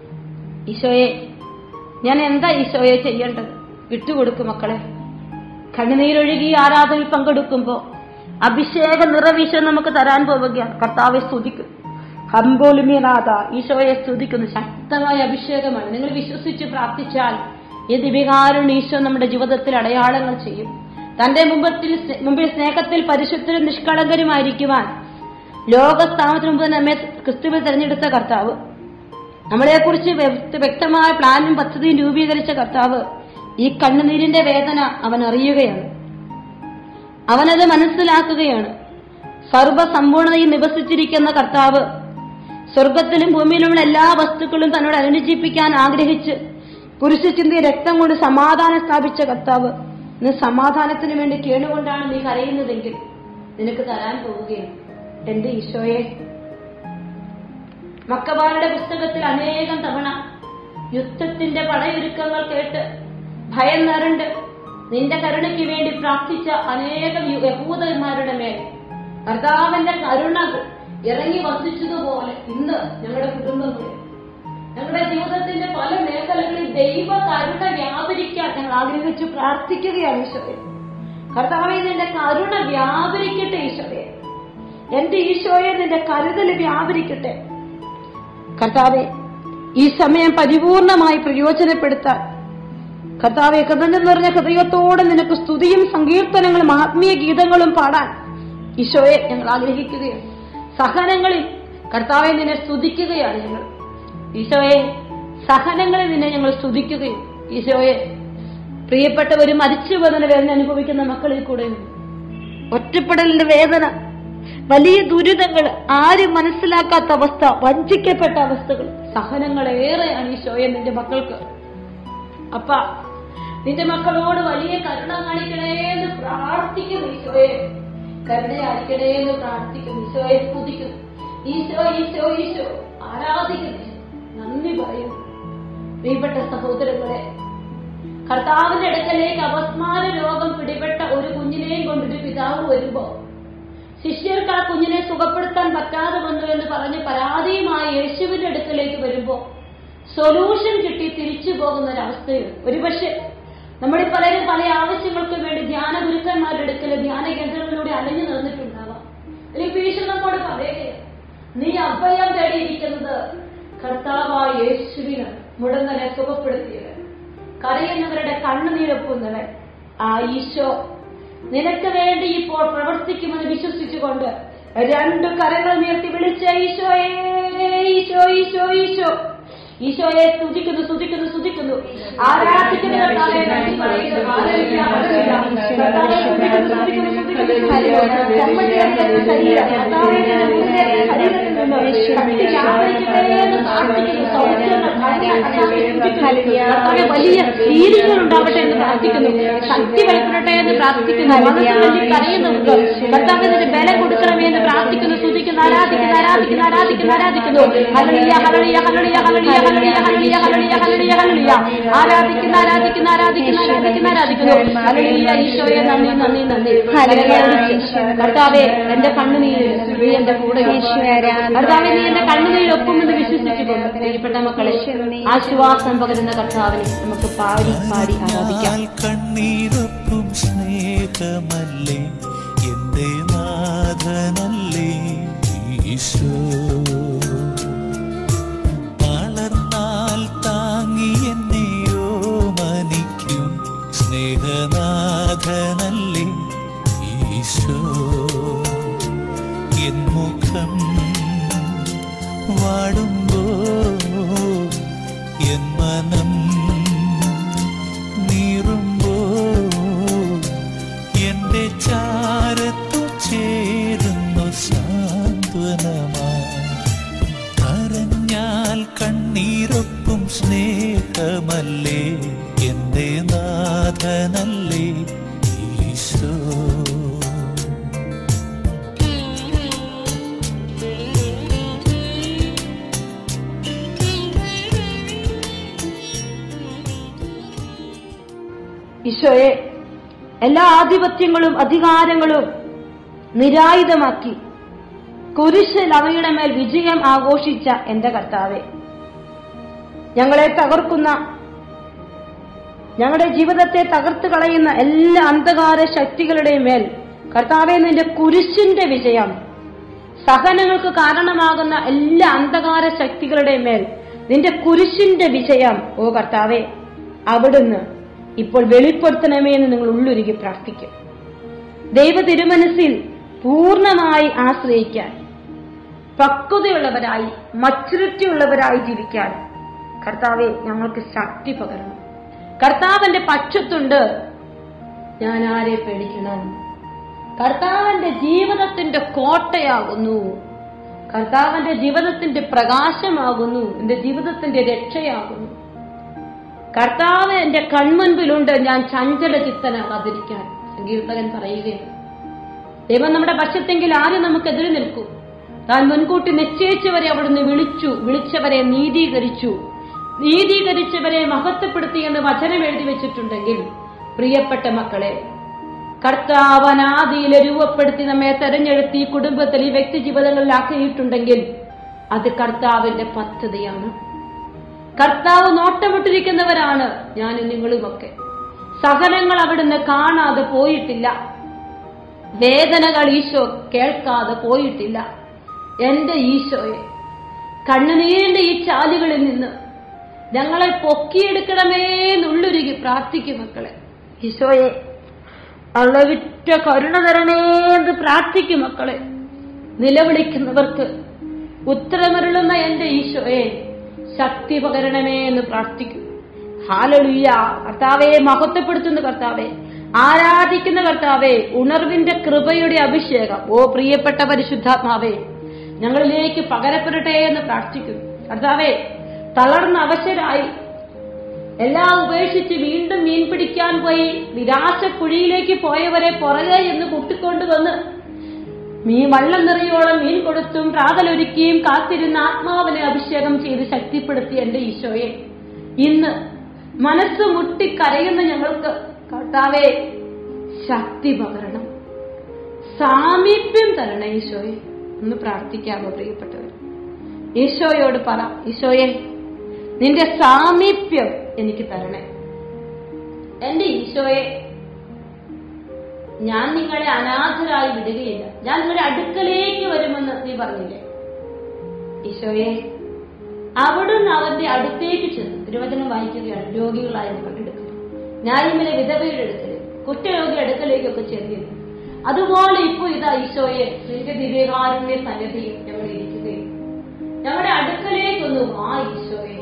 ഈശോയെ ഞാൻ എന്താ ഈശോയെ ചെയ്യേണ്ടത് വിട്ടുകൊടുക്കും മക്കളെ കണ്ണുനീരൊഴുകി ആരാധനയിൽ പങ്കെടുക്കുമ്പോൾ അഭിഷേക നിറവീശം നമുക്ക് തരാൻ പോവുകയാണ് കർത്താവെ സ്തുതിക്കും ഹംബോലുമിനാഥ ഈശോയെ സ്തുതിക്കുന്നു ശക്തമായ അഭിഷേകമാണ് നിങ്ങൾ വിശ്വസിച്ച് പ്രാർത്ഥിച്ചാൽ ഈ ദിവികാരുണ്യ ഈശോ നമ്മുടെ ജീവിതത്തിൽ അടയാളങ്ങൾ ചെയ്യും തന്റെ മുമ്പത്തിൽ മുമ്പിൽ സ്നേഹത്തിൽ പരിശുദ്ധരും നിഷ്കളങ്കരുമായിരിക്കുവാൻ ലോകസ്ഥാപനത്തിന് മുമ്പ് നമ്മെ ക്രിസ്തുവിൽ തെരഞ്ഞെടുത്ത കർത്താവ് നമ്മളെക്കുറിച്ച് വ്യക്ത- വ്യക്തമായ പ്ലാനും പദ്ധതിയും രൂപീകരിച്ച കർത്താവ് ഈ കണ്ണുനീരിന്റെ വേദന അവൻ അറിയുകയാണ് അവനത് മനസ്സിലാക്കുകയാണ് സർവസമ്പൂർണതയിൽ നിവസിച്ചിരിക്കുന്ന കർത്താവ് സ്വർഗത്തിലും ഭൂമിയിലുമുള്ള എല്ലാ വസ്തുക്കളും തന്നോട് അനുരഞ്ജിപ്പിക്കാൻ ആഗ്രഹിച്ച് പുരുഷചിന്തി രക്തം കൊണ്ട് സമാധാനം സ്ഥാപിച്ച കർത്താവ് ഇന്ന് സമാധാനത്തിന് വേണ്ടി കേണുകൊണ്ടാണ് നീ കരയുന്നതെങ്കിൽ നിനക്ക് തരാൻ പോവുകയാണ് എന്റെ ഈശോയെ മക്കബാരുടെ പുസ്തകത്തിൽ അനേകം തവണ യുദ്ധത്തിന്റെ പടയൊരുക്കങ്ങൾ കേട്ട് ഭയം നിറണ്ട് നിന്റെ കരുണയ്ക്ക് വേണ്ടി പ്രാർത്ഥിച്ച അനേകം യു- യഹൂദന്മാരുടെ മേൽ കർത്താവിന്റെ കരുണ ഇറങ്ങി വസിച്ചതുപോലെ ഇന്ന് ഞങ്ങളുടെ കുടുംബങ്ങളിൽ ഞങ്ങളുടെ ജീവിതത്തിന്റെ പല മേഖലകളിൽ ദൈവ കരുണ വ്യാപരിക്കാൻ ഞങ്ങൾ ആഗ്രഹിച്ചു പ്രാർത്ഥിക്കുകയാണ് ഈശോയെ കർത്താവെ നിന്റെ കരുണ വ്യാപരിക്കട്ടെ ഈശോയെ എന്റെ ഈശോയെ നിന്റെ കരുതൽ വ്യാപരിക്കട്ടെ കർത്താവെ ഈ സമയം പരിപൂർണമായി പ്രയോജനപ്പെടുത്താൻ കർത്താവെ കൃതജ്ഞ നിറഞ്ഞ ഹൃദയത്തോടെ നിനക്ക് സ്തുതിയും സങ്കീർത്തനങ്ങളും ആത്മീയ ഗീതങ്ങളും പാടാൻ ഈശോയെ ഞങ്ങൾ ആഗ്രഹിക്കുകയാണ് സഹനങ്ങളിൽ കർത്താവെ നിന്നെ സ്തുതിക്കുകയാണ് ഞങ്ങൾ ഈശോയെ സഹനങ്ങളിൽ നിന്നെ ഞങ്ങൾ സ്തുതിക്കുകയും ഈശോയെ പ്രിയപ്പെട്ടവരും മരിച്ചു പോകുന്ന വേദന അനുഭവിക്കുന്ന മക്കളിൽ കൂടെ ഒറ്റപ്പെടലിന്റെ വേദന വലിയ ദുരിതങ്ങൾ ആരും മനസ്സിലാക്കാത്ത അവസ്ഥ വഞ്ചിക്കപ്പെട്ട അവസ്ഥകൾ സഹനങ്ങൾ ഏറെയാണ് ഈശോയെ നിന്റെ മക്കൾക്ക് അപ്പ നിന്റെ മക്കളോട് വലിയ കരുണ കാണിക്കണേ എന്ന് പ്രാർത്ഥിക്കുന്നു ഈശോയെ കരുണയായിരിക്കണേ എന്ന് പ്രാർത്ഥിക്കുന്നു ഈശോയെ സ്തുതിക്കുന്നു ഈശോ ഈശോ ഈശോ ആരാധിക്കുന്നു നന്ദി പറയുന്നു പ്രിയപ്പെട്ട സഹോദരങ്ങളെ കർത്താവിന്റെ അടുക്കലേക്ക് അപസ്മാര രോഗം പിടിപെട്ട ഒരു കുഞ്ഞിനെയും കൊണ്ടൊരു പിതാവ് വരുമ്പോ ശിഷ്യർക്ക് ആ കുഞ്ഞിനെ സുഖപ്പെടുത്താൻ പറ്റാതെ വന്നു എന്ന് പറഞ്ഞ് പരാതിയുമായി യേശുവിന്റെ അടുക്കലേക്ക് വരുമ്പോ സൊല്യൂഷൻ കിട്ടി തിരിച്ചു പോകുന്ന ഒരവസ്ഥയുണ്ട് ഒരുപക്ഷെ നമ്മൾ പലരും പല ആവശ്യങ്ങൾക്കും വേണ്ടി ധ്യാന ഗുരുക്കന്മാരുടെ അടുക്കൽ ധ്യാന കേന്ദ്രങ്ങളിലൂടെ അലഞ്ഞു നിന്നിട്ടുണ്ടാവാം അല്ലെങ്കിൽ ഈശോ നമ്മോട് പറയുകയാണ് നീ അഭയം തേടിയിരിക്കുന്നത് കർത്താവായ യേശുവിനാണ് മുടങ്ങനെ സുഖപ്പെടുത്തിയത് കരയുന്നവരുടെ കണ്ണുനീരൊപ്പുന്നവൻ ആ ഈശോ നിനക്ക് വേണ്ടി ഇപ്പോൾ പ്രവർത്തിക്കുമെന്ന് വിശ്വസിച്ചുകൊണ്ട് രണ്ട് കരങ്ങൾ നീർത്തി വിളിച്ച ഈശോയേ ഈശോ ഈശോ ഈശോ ഈശോയെ സ്തുതിക്കുന്നു സ്തുതിക്കുന്നു സ്തുതിക്കുന്നു ആരാധിക്കുന്നു കർത്താവേ, നന്ദി പറയുന്നു. ഹല്ലേലൂയ, ഹല്ലേലൂയ. കർത്താവേ, സ്തുതിക്കുന്നു, സ്തുതിക്കുന്നു, സ്തുതിക്കുന്നു. ചെമ്മട്ടിയടിക്കുന്ന ശരീരം, കർത്താവേ, നിന്റെ മുന്നിലെ ശരീരത്തിൽ നിന്ന് ശക്തി വ്യാപരിക്കട്ടെ എന്ന് പ്രാർത്ഥിക്കുന്നു. സൗഖ്യങ്ങൾ, കർത്താവേ, സ്തുതിക്കുന്നു. കർത്താവേ, വലിയ വീര്യങ്ങൾ ഉണ്ടാവട്ടെ എന്ന് പ്രാർത്ഥിക്കുന്നു ശക്തി വെളിപ്പെടട്ടെ എന്ന് പ്രാർത്ഥിക്കുന്നു മനസ്സിന് വേണ്ടി കരയുന്നവർക്ക് കർത്താവ് നിന്റെ ബലം കൊടുക്കണമേ എന്ന് പ്രാർത്ഥിക്കുന്നു സ്തുതിക്കുന്നു ആരാധിക്കുന്നു ആരാധിക്കുന്നു ആരാധിക്കുന്നു ആരാധിക്കുന്നു ഹലളിയ ഹലളിയ ഹലളിയ ഹലളിയ ഹലളിയ ഹലളിയ ഹലളിയ ഹലളിയ ഹലളിയ ആരാധിക്കുന്നു ആരാധിക്കുന്നു ആരാധിക്കുന്നു ആരാധിക്കുന്നു ആരാധിക്കുന്നു ഹലളിയ ഈശോയെ നന്ദി നന്ദി നന്ദി കർത്താവേ എന്റെ കണ്ണുനീര് നീ എന്റെ കൂടെ കർത്താവെ നീ എന്റെ കണ്ണുനീര് ഒപ്പുമെന്ന് വിശ്വസിച്ചുകൊണ്ട് പ്രിയപ്പെട്ട മക്കളെ ആശ്വാസം പകരുന്ന കർത്താവിനെ നമുക്ക് പാടി പാടി ആരാധിക്കാം ഞാൻ കണ്ണീരൊപ്പും സ്നേഹമല്ലേ എന്റെ നാഥനല്ലേ ഈശോ വളർന്നാൽ താങ്ങി എന്നെയോ മനിക്കും സ്നേഹനാഥനല്ലേ ഈശോ എൻ മുഖം വാടുമ്പോ എൻ മനം നീറുമ്പോ എന്റെ ചാരത്തു ചേരുന്നു സാന്ത്വനമായി കരഞ്ഞാൽ കണ്ണീരൊപ്പും സ്നേഹമല്ലേ എന്റെ നാഥനല്ലേ ഈശോ ഈശോയെ എല്ലാ ആധിപത്യങ്ങളും അധികാരങ്ങളും നിരായുധമാക്കി കുരിശിൽ അവയുടെ മേൽ വിജയം ആഘോഷിച്ച എന്റെ കർത്താവെ ഞങ്ങളെ തകർക്കുന്ന ഞങ്ങളുടെ ജീവിതത്തെ തകർത്ത് കളയുന്ന എല്ലാ അന്ധകാര ശക്തികളുടെയും മേൽ കർത്താവെ നിന്റെ കുരിശിന്റെ വിജയം സഹനങ്ങൾക്ക് കാരണമാകുന്ന എല്ലാ അന്ധകാര ശക്തികളുടെയും മേൽ നിന്റെ കുരിശിന്റെ വിജയം ഓ കർത്താവെ അവിടുന്ന് ഇപ്പോൾ വെളിപ്പെടുത്തണമേ എന്ന് നിങ്ങൾ ഉള്ളുരുകി പ്രാർത്ഥിക്കും ദൈവ തിരുമനസ്സിൽ പൂർണ്ണമായി ആശ്രയിക്കാൻ പക്വതയുള്ളവരായി മച്ചുരുറ്റി ഉള്ളവരായി ജീവിക്കാൻ കർത്താവെ ഞങ്ങൾക്ക് ശക്തി പകരണം കർത്താവിന്റെ പക്ഷത്തുണ്ട് ഞാൻ ആരെ പേടിക്കണം കർത്താവിന്റെ ജീവിതത്തിന്റെ കോട്ടയാകുന്നു കർത്താവിന്റെ ജീവിതത്തിന്റെ പ്രകാശമാകുന്നു എന്റെ ജീവിതത്തിന്റെ രക്ഷയാകുന്നു കർത്താവ് എന്റെ കൺമുൻപിലുണ്ട് ഞാൻ ചഞ്ചല ചിത്തനാകാതിരിക്കാൻ സങ്കീർത്തകൻ പറയുകയാണ് ദൈവം നമ്മുടെ പക്ഷത്തെങ്കിൽ ആരും നമുക്കെതിരെ നിൽക്കൂ താൻ മുൻകൂട്ടി നിശ്ചയിച്ചവരെ അവിടുന്ന് വിളിച്ചു വിളിച്ചവരെ നീതീകരിച്ചു നീതീകരിച്ചവരെ മഹത്വപ്പെടുത്തി എന്ന് വചനം എഴുതി വെച്ചിട്ടുണ്ടെങ്കിൽ പ്രിയപ്പെട്ട മക്കളെ കർത്താവനാദിയിലെ രൂപപ്പെടുത്തി നമ്മെ തെരഞ്ഞെടുത്ത് ഈ കുടുംബത്തിൽ ഈ വ്യക്തി ജീവിതങ്ങളിലാക്കിയിട്ടുണ്ടെങ്കിൽ അത് കർത്താവിന്റെ പദ്ധതിയാണ് കർത്താവ് നോട്ടമിട്ടിരിക്കുന്നവരാണ് ഞാനും നിങ്ങളുമൊക്കെ സഹനങ്ങൾ അവിടുന്ന് കാണാതെ പോയിട്ടില്ല വേദനകൾ ഈശോ കേൾക്കാതെ പോയിട്ടില്ല എന്റെ ഈശോയെ കണ്ണുനീരിന്റെ ഈ ചാലുകളിൽ നിന്ന് ഞങ്ങളെ പൊക്കിയെടുക്കണമേ എന്നുള്ളുരുകി പ്രാർത്ഥിക്കും മക്കളെ ഈശോയെ അളവിറ്റ കരുണ തരണേ എന്ന് പ്രാർത്ഥിക്കും മക്കളെ നിലവിളിക്കുന്നവർക്ക് ഉത്തരമരുളുന്ന എന്റെ ഈശോയെ ശക്തി പകരണമേ എന്ന് പ്രാർത്ഥിക്കും ഹാലലുയ്യ കർത്താവെ മഹത്വപ്പെടുത്തുന്ന കർത്താവെ ആരാധിക്കുന്ന കർത്താവെ ഉണർവിന്റെ കൃപയുടെ അഭിഷേകം ഓ പ്രിയപ്പെട്ട പരിശുദ്ധാത്മാവേ ഞങ്ങളിലേക്ക് പകരപ്പെടട്ടെ എന്ന് പ്രാർത്ഥിക്കും കർത്താവെ തളർന്ന അവശരായി എല്ലാം ഉപേക്ഷിച്ച് വീണ്ടും മീൻ പിടിക്കാൻ പോയി നിരാശ കുഴിയിലേക്ക് പോയവരെ പുറകെ എന്ന് കൂട്ടിക്കൊണ്ടുവന്ന് മീൻ വള്ളം നിറയോളം മീൻ കൊടുത്തും പ്രാതലൊരുക്കിയും കാത്തിരുന്ന ആത്മാവിനെ അഭിഷേകം ചെയ്ത് ശക്തിപ്പെടുത്തി എന്റെ ഈശോയെ ഇന്ന് മനസ്സ് മുട്ടി കരയുന്ന ഞങ്ങൾക്ക് കർത്താവെ ശക്തി പകരണം സാമീപ്യം തരണേ ഈശോയെ ഒന്ന് പ്രാർത്ഥിക്കാമോ പ്രിയപ്പെട്ടവർ ഈശോയോട് പറ ഈശോയെ നിന്റെ സാമീപ്യം എനിക്ക് തരണേ എന്റെ ഈശോയെ ഞാൻ നിങ്ങളെ അനാഥരായി വിടുകയില്ല ഞാൻ നിങ്ങളുടെ അടുക്കലേക്ക് വരുമെന്ന് നീ പറഞ്ഞില്ലേ ഈശോയെ അവിടുന്ന് അവന്റെ അടുത്തേക്ക് ചെന്നു തിരുവചനം വായിക്കുകയാണ് രോഗികളായ മക്കളുടെ ന്യായമലെ വിധവയുടെ അടുക്കൽ കുറ്റരോഗിയുടെ അടുക്കലേക്കൊക്കെ ചെന്നിരുന്നു അതുപോലെ ഇപ്പൊ ഇതാ ഈശോയെ നിന്റെ ദിവ്യകാരുണ്യ സന്നിധിയിൽ ഞങ്ങൾ ഇരിക്കുകയും ഞങ്ങളുടെ അടുക്കലേക്കൊന്ന് വാ ഈശോയെ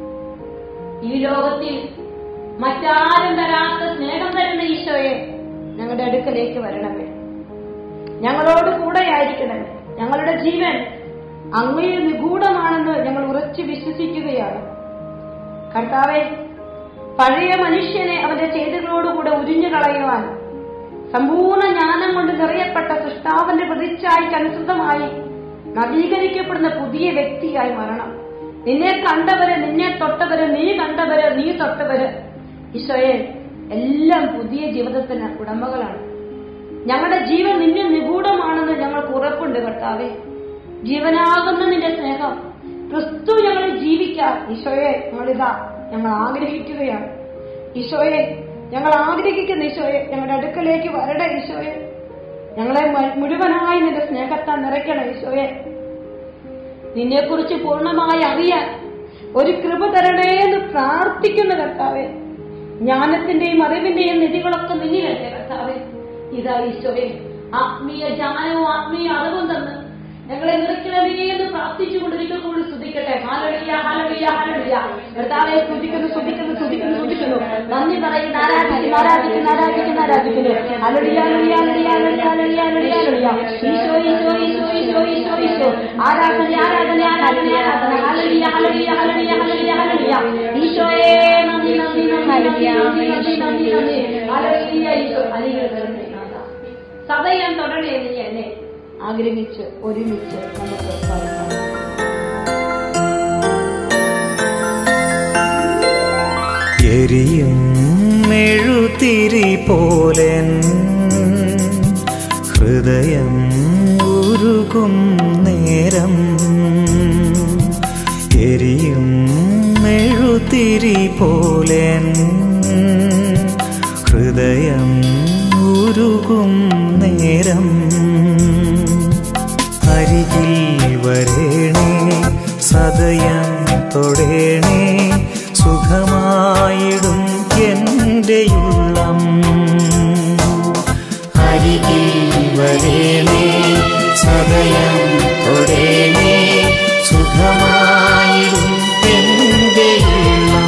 ഈ ലോകത്തിൽ മറ്റാരും തരാത്ത സ്നേഹം തരുന്ന ഈശോയെ ഞങ്ങളുടെ അടുക്കലേക്ക് വരണമേ ഞങ്ങളോട് കൂടെയായിരിക്കണമേ ഞങ്ങളുടെ ജീവൻ അങ്ങയിൽ നിഗൂഢമാണെന്ന് ഞങ്ങൾ ഉറച്ചു വിശ്വസിക്കുകയാണ് കർത്താവെ പഴയ മനുഷ്യനെ അവന്റെ ചെയ്തികളോടുകൂടെ ഉരിഞ്ഞു കളയുവാൻ സമ്പൂർണ്ണ ജ്ഞാനം കൊണ്ട് നിറയപ്പെട്ട സൃഷ്ടാവിന്റെ പ്രതിച്ഛായ്ക്ക് അനുസൃതമായി നവീകരിക്കപ്പെടുന്ന പുതിയ വ്യക്തിയായി മാറണം നിന്നെ കണ്ടവര് നിന്നെ തൊട്ടവര് നീ കണ്ടവര് നീ തൊട്ടവര് ഈശോയെ എല്ലാം പുതിയ ജീവിതത്തിന് ഉടമകളാണ് ഞങ്ങളുടെ ജീവൻ നിന്നെ നിഗൂഢമാണെന്ന് ഞങ്ങൾക്ക് ഉറപ്പുണ്ട് കർത്താവെ ജീവനാകുന്ന നിന്റെ സ്നേഹം ക്രിസ്തു ഞങ്ങൾ ജീവിക്കാൻ ഈശോയെ ഞങ്ങളിതാ ഞങ്ങൾ ആഗ്രഹിക്കുകയാണ് ഈശോയെ ഞങ്ങൾ ആഗ്രഹിക്കുന്ന ഈശോയെ ഞങ്ങളുടെ അടുക്കലേക്ക് വരട്ടെ ഈശോയെ ഞങ്ങളെ മ- മുഴുവനായി നിന്റെ സ്നേഹത്താൽ നിറയ്ക്കണം ഈശോയെ നിന്നെക്കുറിച്ച് പൂർണ്ണമായി അറിയാൻ ഒരു കൃപ തരണേ എന്ന് പ്രാർത്ഥിക്കുന്ന കർത്താവെ ജ്ഞാനത്തിന്റെയും അറിവിന്റെയും നിധികളൊക്കെ നിന്നിലല്ലേ കർത്താവെ ഇതാ ഈശോയെ ആത്മീയ ജ്ഞാനവും ആത്മീയ അറിവും തന്ന് ഞങ്ങളെ നിറയ്ക്കണമേ എന്ന് പ്രാർത്ഥിച്ചുകൊണ്ടിരിക്കൽ കൂടി സ്തുതിക്കട്ടെ ഹാലടിയ ഹാലടിയ ഹാലടിയ കർത്താവെ സ്തുതിക്കുന്നു സ്തുതിക്കുന്നു സ്തുതിക്കുന്നു സ്തുതിക്കുന്നു നന്ദി പറയുന്ന ആരാധിക്കുന്നു ആരാധിക്കുന്നു ആരാധിക്കുന്നു ആരാധിക്കുന്നു ഹലടിയ ഹലടിയ ഹലടിയ ഹലടിയ ഹലടിയ ഹലടിയ ഹലടിയ ഈശോ ഈശോ ഈശോ ഈശോ ഈശോ ഈശോ ആരാധന ആരാധന ആരാധന ആരാധന ഹലടിയ ഹലടിയ ഹലടിയ ഹലടിയ ഹലടിയ ഈശോയെ നന്ദി നന്ദി നന്ദി നന്ദി നന്ദി നന്ദി നന്ദി ഹലടിയ ഈശോ അനുഗ്രഹിക്കണമേ സദയം തുടരണേ നീ എന്നെ ആഗ്രഹിച്ച് ഒരുമിച്ച് നമുക്ക് പാടാം എരിയും മെഴുതിരി പോലെൻ ഹൃദയം ഉരുകും നേരം എരിയും മെഴുതിരി പോലെൻ ഒരേനേ സുഖമായിടും എൻ്റെ ഉള്ളം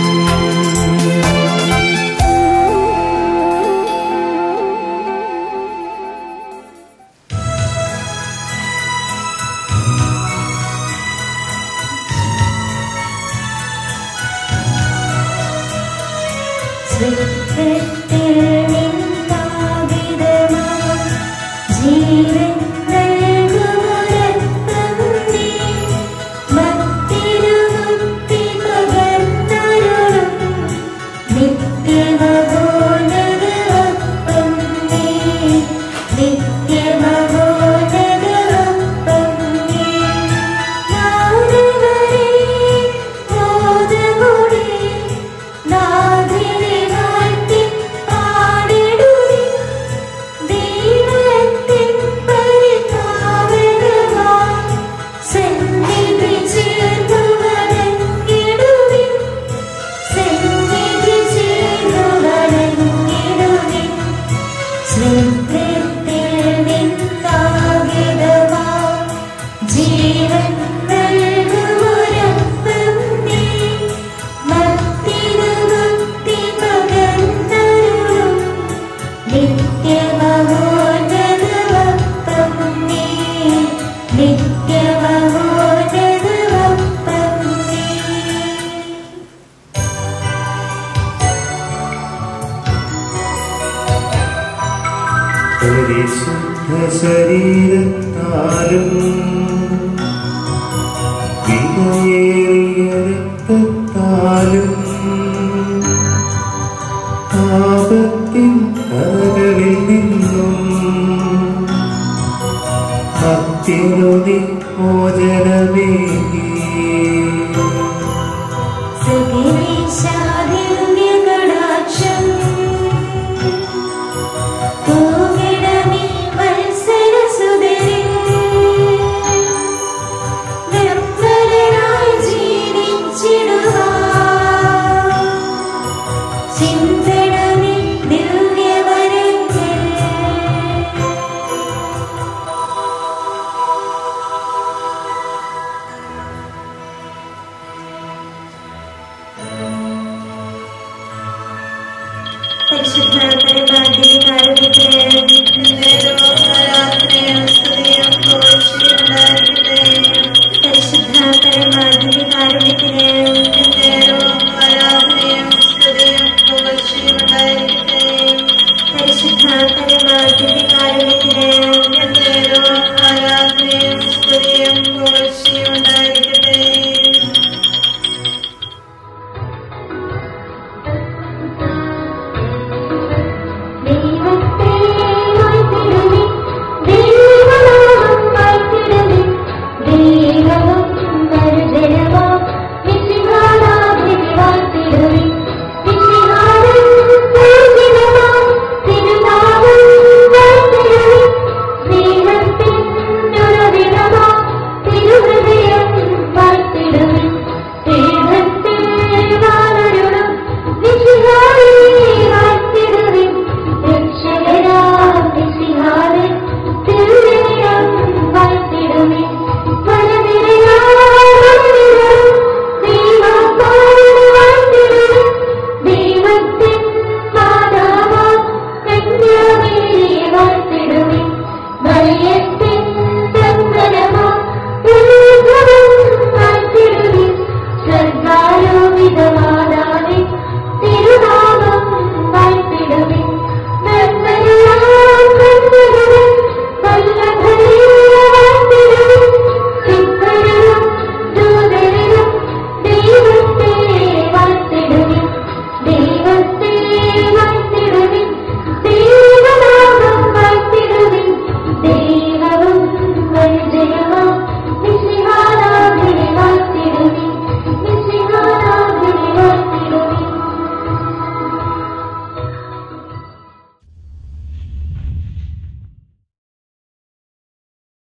സ്വർഗ്ഗത്തിൽ നിന്നാവിധമാ ജീവൻ നൽകുമൊരപ്പം നീ. മത്തിരുമുക്തി പകർന്നരുളും നിത്യമഹോന്നതമപ്പം നീ. നിത്യമഹോന്നതമപ്പം നീ. നാടുവരെ മോദമോടെ നാഥനെ വാഴ്ത്തി പാടിടുവിൻ. ദൈവത്തിൻ പരിപാലനമായി സന്നിധി ചേർന്നു വണങ്ങിടുവിൻ. സന്നിധി ചേർന്നു വണങ്ങിടുവിൻ. സ്വർഗ്ഗത്തിൽ നിന്നാഗതമാം ജീവൻ നൽകുമൊരപ്പം നീ. മത്തിനു മുക്തി പകർന്നരുളും നിത്യമഹോന്നതമപ്പം നീ. നിത്യമഹോന്നതമപ്പം നീ. പരിശുദ്ധ ശരീരത്താലും വിലയേറിയ രക്തത്താലും പാപത്തിൻ കരകളിൽ നിന്നും ഭക്തിനുതി മോചനമേകി സകലേശാദിവ്യകടാക്ഷം തൂകിടമേ വത്സരസുതരിൽ. നിർമ്മലരായി ജീവിച്ചിടുവാൻ ചിന്തണമേ ദിവ്യവരങ്ങൾ പരിശുദ്ധ പരിപാടി കാരുണ്യത്തിന് നേരവും ആരാധനയും സ്തുതിയും ഘോഷിക്കും